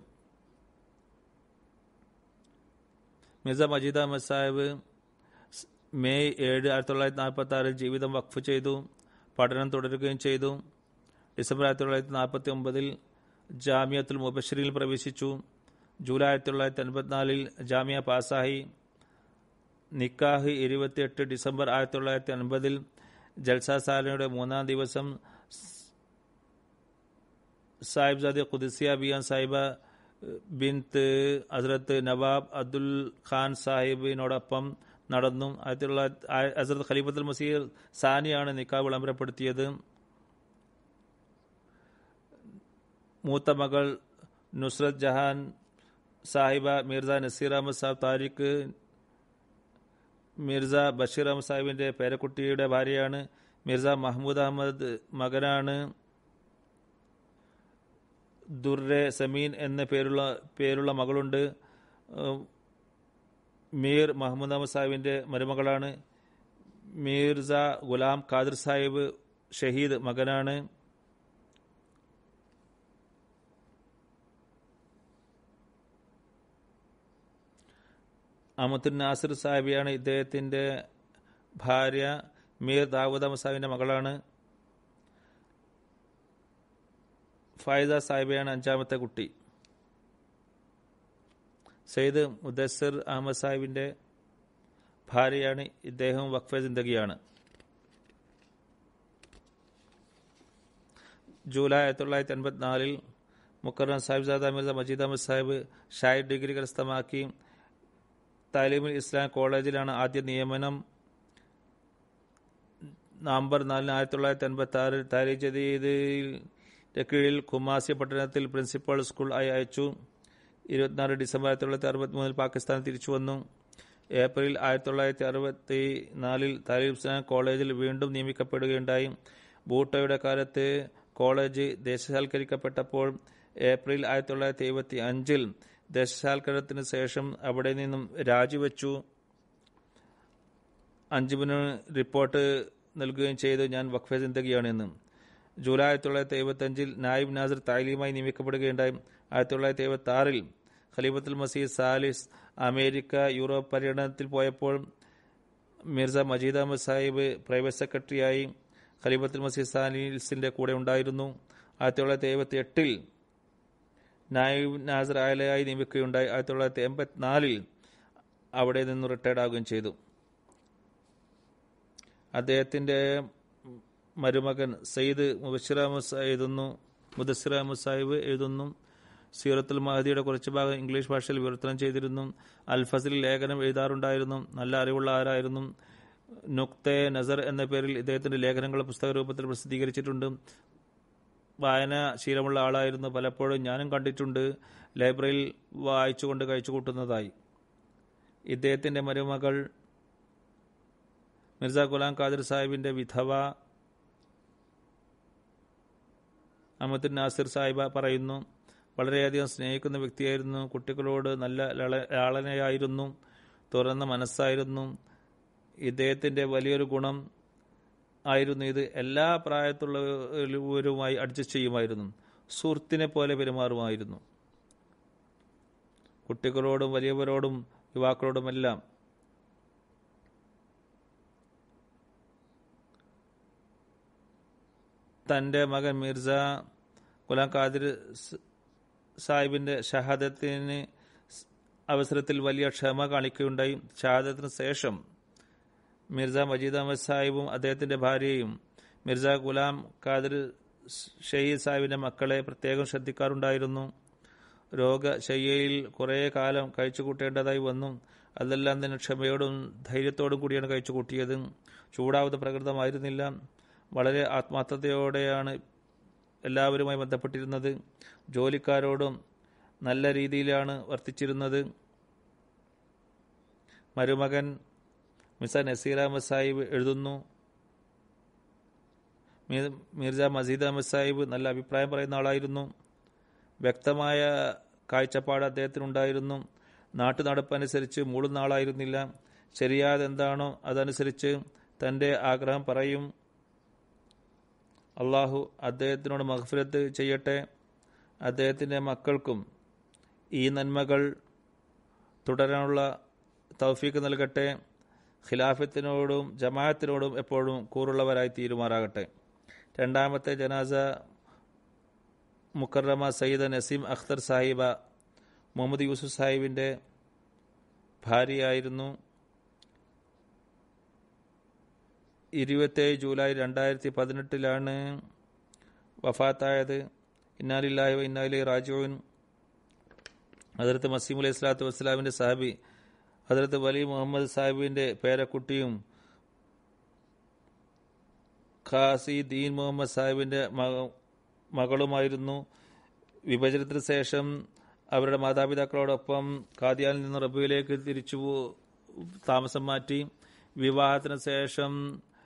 S2: മിർസ മജീദ് അഹമ്മദ് സാഹിബ് സ് മെയ് ഏഴ് ആയിരത്തി തൊള്ളായിരത്തി നാൽപ്പത്തി ആറിൽ ജീവിതം വഖഫ് ചെയ്തു പഠനം തുടരുകയും ചെയ്തു ഡിസംബർ ആയിരത്തി തൊള്ളായിരത്തി നാൽപ്പത്തി ഒമ്പതിൽ ജാമിയത്തുൽ മുബഷറിൽ പ്രവേശിച്ചു ജൂലൈ ആയിരത്തി തൊള്ളായിരത്തി അൻപത്തിനാലിൽ ജാമിയ പാസായി നിക്കാഹ് ഇരുപത്തിയെട്ട് ഡിസംബർ ആയിരത്തി തൊള്ളായിരത്തി അൻപതിൽ ജൽസ സാലയുടെ മൂന്നാം ദിവസം സാഹിബ്സാദി ഖുദിസിയ ബിയാൻ സാഹിബ ബിൻത്ത് ഹസ്രത്ത് നവാബ് അബ്ദുൽ ഖാൻ സാഹിബിനോടൊപ്പം നടന്നു ആയിരത്തി തൊള്ളായിരത്തി ഹസ്രത്ത് ഖലീഫത്തുൽ മസീർ സാനിയാണ് നിക്കാഹ് വിളംബരപ്പെടുത്തിയത് മൂത്ത മകൾ നുസ്രത് ജഹാൻ സാഹിബ മിർസ നസീർ അഹമ്മദ് സാഹിബ് താരിഖ് മിർസ ബഷീർ അഹമ്മദ് സാഹിബിന്റെ പേരക്കുട്ടിയുടെ ഭാര്യയാണ് മിർസ മഹ്മൂദ് അഹമ്മദ് മകനാണ് ദുർറെ സമീൻ എന്ന പേരുള്ള പേരുള്ള മകളുണ്ട് ഉം, മീർ മഹമ്മൂദ് അഹമ്മദ് സാഹിബിന്റെ മരുമകളാണ് മീർസ ഗുലാം ഖാദിർ സാഹിബ് ഷഹീദ് മകനാണ് അമത്തുൻ നാസിർ സാഹിബിയാണ് ഇദ്ദേഹത്തിന്റെ ഭാര്യ മീർ ദാവൂദ് അഹമ്മദ് സാഹിബിന്റെ മകളാണ് ഫൈസ സാഹിബിയാണ് അഞ്ചാമത്തെ കുട്ടി സെയ്ദ് മുദസ്സിർ അഹമ്മദ് സാഹിബിന്റെ ഭാര്യയാണ് ഇദ്ദേഹം വഖഫെ ജിന്ദഗിയാണ് ജൂലൈ ആയിരത്തി തൊള്ളായിരത്തി അൻപത്തിനാലിൽ മുക്കറം സാഹിബ്സാദ മിർസ മജീദ് അഹമ്മദ് സാഹിബ് ഷാഹിദ് ഡിഗ്രി കരസ്ഥമാക്കി താലീമുൽ ഇസ്ലാം കോളേജിലാണ് ആദ്യ നിയമനം നവംബർ നാലിന് ആയിരത്തി തൊള്ളായിരത്തി അൻപത്തി ആറിൽ താരി ജദീദിന്റെ കീഴിൽ കുമാസി പട്ടണത്തിൽ പ്രിൻസിപ്പൽ സ്കൂൾ ആയി അയച്ചു ഇരുപത്തിനാല് ഡിസംബർ ആയിരത്തി തൊള്ളായിരത്തി അറുപത്തി മൂന്നിൽ പാകിസ്ഥാൻ തിരിച്ചു വന്നു ഏപ്രിൽ ആയിരത്തി തൊള്ളായിരത്തി അറുപത്തി നാലിൽ താലിബ് ഇസ്ലാം കോളേജിൽ വീണ്ടും നിയമിക്കപ്പെടുകയുണ്ടായി ബൂട്ടയുടെ കാലത്ത് കോളേജ് ദേശസാൽക്കരിക്കപ്പെട്ടപ്പോൾ ഏപ്രിൽ ആയിരത്തി തൊള്ളായിരത്തി എഴുപത്തി അഞ്ചിൽ ദേശസാൽക്കരണത്തിന് ശേഷം അവിടെ നിന്നും രാജിവെച്ചു അഞ്ചുമിന് റിപ്പോർട്ട് നൽകുകയും ചെയ്തു ഞാൻ വഖഫെ ജിന്ദഗിയാണെന്ന് ജൂലൈ ആയിരത്തി തൊള്ളായിരത്തി എഴുപത്തി അഞ്ചിൽ നായിബ് നാസർ താലീമായി നിയമിക്കപ്പെടുകയുണ്ടായി ആയിരത്തി തൊള്ളായിരത്തി എഴുപത്തി ആറിൽ ഖലീഫത്തുൽ മസീദ് സാലിസ് അമേരിക്ക യൂറോപ്പ് പര്യടനത്തിൽ പോയപ്പോൾ മിർസ മജീദ് അഹമ്മദ് സാഹിബ് പ്രൈവറ്റ് സെക്രട്ടറിയായി ഖലീഫത്തുൽ മസീദ് സാലിസിന്റെ കൂടെ ഉണ്ടായിരുന്നു ആയിരത്തി തൊള്ളായിരത്തി എഴുപത്തി എട്ടിൽ നായിബ് നാസർ ആലയായി നിയമിക്കുകയുണ്ടായി ആയിരത്തി തൊള്ളായിരത്തി എൺപത്തിനാലിൽ അവിടെ നിന്ന് റിട്ടയർഡ് ആവുകയും ചെയ്തു അദ്ദേഹത്തിന്റെ മരുമകൻ സയ്യിദ് മുബഷിർ അഹമ്മദ് സാ- എഴുതുന്നു മുദസ്സിർ അഹമ്മദ് സാഹിബ് എഴുതുന്നു സീറത്തുൽ മഹദിയുടെ കുറച്ച് ഭാഗം ഇംഗ്ലീഷ് ഭാഷയിൽ വിവർത്തനം ചെയ്തിരുന്നു അൽ ഫസിൽ ലേഖനം എഴുതാറുണ്ടായിരുന്നു നല്ല അറിവുള്ള ആരായിരുന്നു നുക്തെ നസർ എന്ന പേരിൽ ഇദ്ദേഹത്തിന്റെ ലേഖനങ്ങൾ പുസ്തക രൂപത്തിൽ പ്രസിദ്ധീകരിച്ചിട്ടുണ്ട് വായന ശീലമുള്ള ആളായിരുന്നു പലപ്പോഴും ഞാനും കണ്ടിട്ടുണ്ട് ലൈബ്രറിയിൽ വായിച്ചുകൊണ്ട് കഴിച്ചു കൂട്ടുന്നതായി ഇദ്ദേഹത്തിന്റെ മരുമകൾ മിർസ ഗുലാം ഖാദിർ സാഹിബിന്റെ വിധവ അഹമ്മദ് നാസിർ സാഹിബ പറയുന്നു വളരെയധികം സ്നേഹിക്കുന്ന വ്യക്തിയായിരുന്നു കുട്ടികളോട് നല്ല ലള- ലാളനയായിരുന്നു തുറന്ന മനസ്സായിരുന്നു ഇദ്ദേഹത്തിന്റെ വലിയൊരു ഗുണം ആയിരുന്നു ഇത് എല്ലാ പ്രായത്തുള്ളവരുമായി അഡ്ജസ്റ്റ് ചെയ്യുമായിരുന്നു സുഹൃത്തിനെ പോലെ പെരുമാറുമായിരുന്നു കുട്ടികളോടും വലിയവരോടും യുവാക്കളോടുമെല്ലാം തന്റെ മകൻ മിർസ ഗുലാം ഖാദിർ സ് സാഹിബിന്റെ ഷഹാദത്തിന് സ് അവസരത്തിൽ വലിയ ക്ഷമ കാണിക്കുകയുണ്ടായി ഷഹാദത്തിന് ശേഷം മിർസ മജീദ് അഹമ്മദ് സാഹിബും അദ്ദേഹത്തിന്റെ ഭാര്യയും മിർസ ഗുലാം ഖാദിർ ഷഹീദ് സാഹിബിന്റെ മക്കളെ പ്രത്യേകം ശ്രദ്ധിക്കാറുണ്ടായിരുന്നു രോഗശയ്യയിൽ കുറേ കാലം കഴിച്ചു കൂട്ടേണ്ടതായി വന്നു അതെല്ലാം തന്നെ ക്ഷമയോടും ധൈര്യത്തോടും കൂടിയാണ് കഴിച്ചു കൂട്ടിയത് ചൂടാവുന്ന പ്രകൃതമായിരുന്നില്ല വളരെ ആത്മാർത്ഥതയോടെയാണ് എല്ലാവരുമായി ബന്ധപ്പെട്ടിരുന്നത് ജോലിക്കാരോടും നല്ല രീതിയിലാണ് വർത്തിച്ചിരുന്നത് മരുമകൻ മിസ നസീർ അഹമ്മദ് സാഹിബ് എഴുതുന്നു മീ- മിർജ മസീദ് അഹമ്മദ് സാഹിബ് നല്ല അഭിപ്രായം പറയുന്ന ആളായിരുന്നു വ്യക്തമായ കാഴ്ചപ്പാട് അദ്ദേഹത്തിനുണ്ടായിരുന്നു നാട്ടു നടപ്പനുസരിച്ച് മൂടുന്ന ആളായിരുന്നില്ല ശരിയാതെന്താണോ അതനുസരിച്ച് തൻ്റെ ആഗ്രഹം പറയും അള്ളാഹു അദ്ദേഹത്തിനോട് മഹഫിരത്ത് ചെയ്യട്ടെ അദ്ദേഹത്തിൻ്റെ മക്കൾക്കും ഈ നന്മകൾ തുടരാനുള്ള തൗഫീക്ക് നൽകട്ടെ ഖിലാഫത്തിനോടും ജമാഅത്തിനോടും എപ്പോഴും കൂറുള്ളവരായി തീരുമാറാകട്ടെ രണ്ടാമത്തെ ജനാസ മുക്കറമ സയ്യിദ് നസീം അഖ്തർ സാഹിബ മുഹമ്മദ് യൂസുഫ് സാഹിബിൻ്റെ ഭാര്യയായിരുന്നു ഇരുപത്തേഴ് ജൂലൈ രണ്ടായിരത്തി പതിനെട്ടിലാണ് വഫാത്തായത് ഇന്നാലില്ലാഹി വ ഇന്നാലി റാജുവിൻ ഹജറത്ത് മസീം അലൈഹി സ്വലാത്തു വസ്സലാമിൻ്റെ സാഹിബി ഹജറത്ത് വലി മുഹമ്മദ് സാഹിബിൻ്റെ പേരക്കുട്ടിയും ഖാസി ദീൻ മുഹമ്മദ് സാഹിബിൻ്റെ മക- മകളുമായിരുന്നു വിഭജനത്തിന് ശേഷം അവരുടെ മാതാപിതാക്കളോടൊപ്പം ഖാദിയാനിൽ നിന്ന് റബുവിലേക്ക് തിരിച്ചു പോ- താമസം മാറ്റി വിവാഹത്തിന് ശേഷം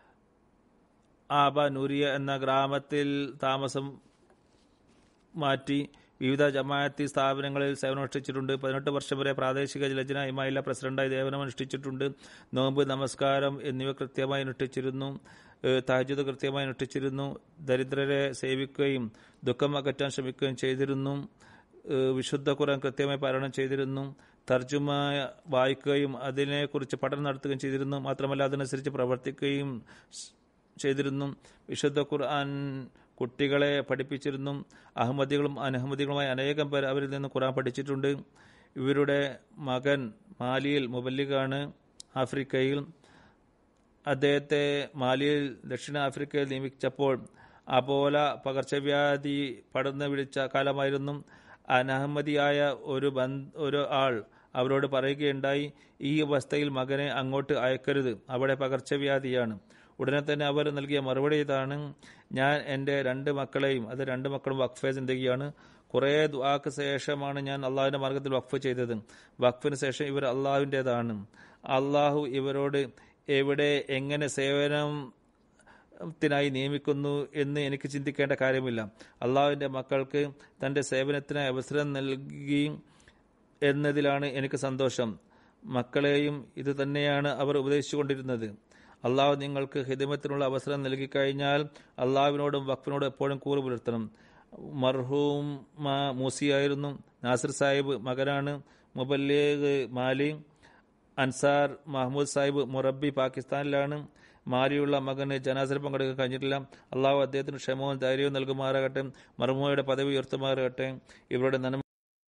S2: ആബ നൂരിയ എന്ന ഗ്രാമത്തിൽ താമസം മാറ്റി വിവിധ ജമാഅത്തി സ്ഥാപനങ്ങളിൽ സേവനമനുഷ്ഠിച്ചിട്ടുണ്ട് പതിനെട്ട് വർഷം വരെ പ്രാദേശിക ലജ്ന ഇമായില്ല പ്രസിഡന്റായി സേവനമനുഷ്ഠിച്ചിട്ടുണ്ട് നോമ്പ് നമസ്കാരം എന്നിവ കൃത്യമായി അനുഷ്ഠിച്ചിരുന്നു ഏഹ് തഹജുദ് കൃത്യമായി അനുഷ്ഠിച്ചിരുന്നു ദരിദ്രരെ സേവിക്കുകയും ദുഃഖം അകറ്റാൻ ശ്രമിക്കുകയും ചെയ്തിരുന്നു ഏഹ് വിശുദ്ധ ഖുർആൻ കൃത്യമായി പാരായണം ചെയ്തിരുന്നു തർജുമ വായിക്കുകയും അതിനെക്കുറിച്ച് പഠനം നടത്തുകയും ചെയ്തിരുന്നു മാത്രമല്ല അതനുസരിച്ച് പ്രവർത്തിക്കുകയും സ് ചെയ്തിരുന്നു വിശുദ്ധ ഖുർആൻ കുട്ടികളെ പഠിപ്പിച്ചിരുന്നു അഹമ്മദികളും അനഹമ്മദികളുമായ അനേകം പേർ അവരിൽ നിന്ന് ഖുർആൻ പഠിച്ചിട്ടുണ്ട് ഇവരുടെ മകൻ മാലിയിൽ മുബല്ലിഗാണ് ആഫ്രിക്കയിൽ അദ്ദേഹത്തെ മാലിയിൽ ദക്ഷിണാഫ്രിക്കയിൽ നിയമിച്ചപ്പോൾ അപോല പകർച്ചവ്യാധി പടർന്നു പിടിച്ച കാലമായിരുന്നു അനഹമ്മദിയായ ഒരു ബന്ധ ഒരു ആൾ അവരോട് പറയുകയുണ്ടായി ഈ അവസ്ഥയിൽ മകനെ അങ്ങോട്ട് അയക്കരുത് അവിടെ പകർച്ചവ്യാധിയാണ് ഉടനെ തന്നെ അവർ നൽകിയ മറുപടി ഇതാണ് ഞാൻ എൻ്റെ രണ്ട് മക്കളെയും അത് രണ്ട് മക്കളും വഖഫെ ചിന്തകയാണ് കുറേ ദുആക്ക് ശേഷമാണ് ഞാൻ അള്ളാഹുവിൻ്റെ മാർഗത്തിൽ വഖഫ് ചെയ്തത് വഖഫിന് ശേഷം ഇവർ അള്ളാഹുവിൻ്റെതാണ് അള്ളാഹു ഇവരോട് എവിടെ എങ്ങനെ സേവനം ത്തിനായി നിയമിക്കുന്നു എന്ന് എനിക്ക് ചിന്തിക്കേണ്ട കാര്യമില്ല അള്ളാഹുവിൻ്റെ മക്കൾക്ക് തൻ്റെ സേവനത്തിനായി അവസരം നൽകി എന്നതിലാണ് എനിക്ക് സന്തോഷം മക്കളെയും ഇത് തന്നെയാണ് അവർ ഉപദേശിച്ചുകൊണ്ടിരുന്നത് അള്ളാഹു നിങ്ങൾക്ക് ഹിദമത്തിനുള്ള അവസരം നൽകിക്കഴിഞ്ഞാൽ അള്ളാഹുവിനോടും വഖഫിനോടും എപ്പോഴും കൂറ് പുലർത്തണം മർഹൂം മൂസിയായിരുന്നു നാസിർ സാഹിബ് മകനാണ് മുബല്ലേഗ് മാലി അൻസാർ മഹ്മൂദ് സാഹിബ് മുറബി പാകിസ്ഥാനിലാണ് മാലിയുള്ള മകന് ജനാസയിൽ പങ്കെടുക്കാൻ കഴിഞ്ഞിട്ടില്ല അള്ളാഹു അദ്ദേഹത്തിന് ക്ഷമവും ധൈര്യവും നൽകുമാറാകട്ടെ മർമോയുടെ പദവി ഉയർത്തുമാറാകട്ടെ ഇവരുടെ നന്മ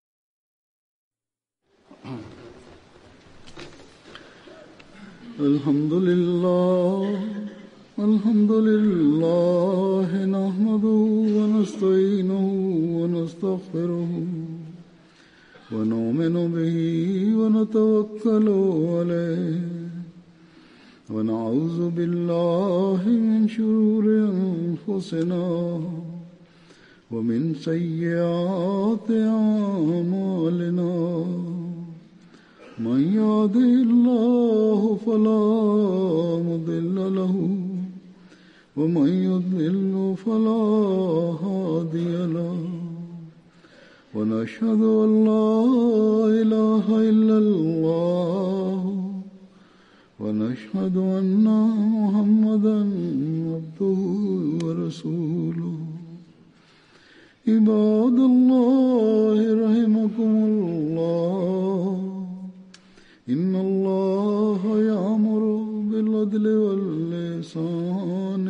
S1: الحمد لله الحمد لله نحمده ونستعينه ونستغفره ونؤمن به ونتوكل عليه ونعوذ بالله من شرور أنفسنا ومن سيئات أعمالنا من يهده الله فلا مضل له ومن يضلل فلا هادي له ونشهد أن لا إله إلا الله ونشهد أن محمدا عبده ورسوله عباد الله رحمكم الله إن الله يأمر بالعدل واللسان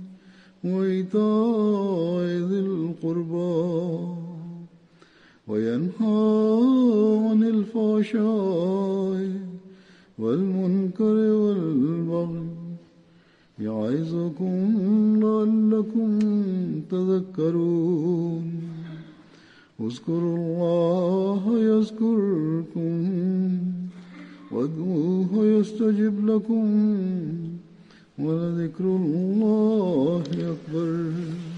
S1: وإيتاء ذي القربى وينهى عن الفحشاء والمنكر والبغي يعظكم لعلكم تذكرون اذكروا الله يذكركم وادعوه يستجب لكم ولذكر الله أكبر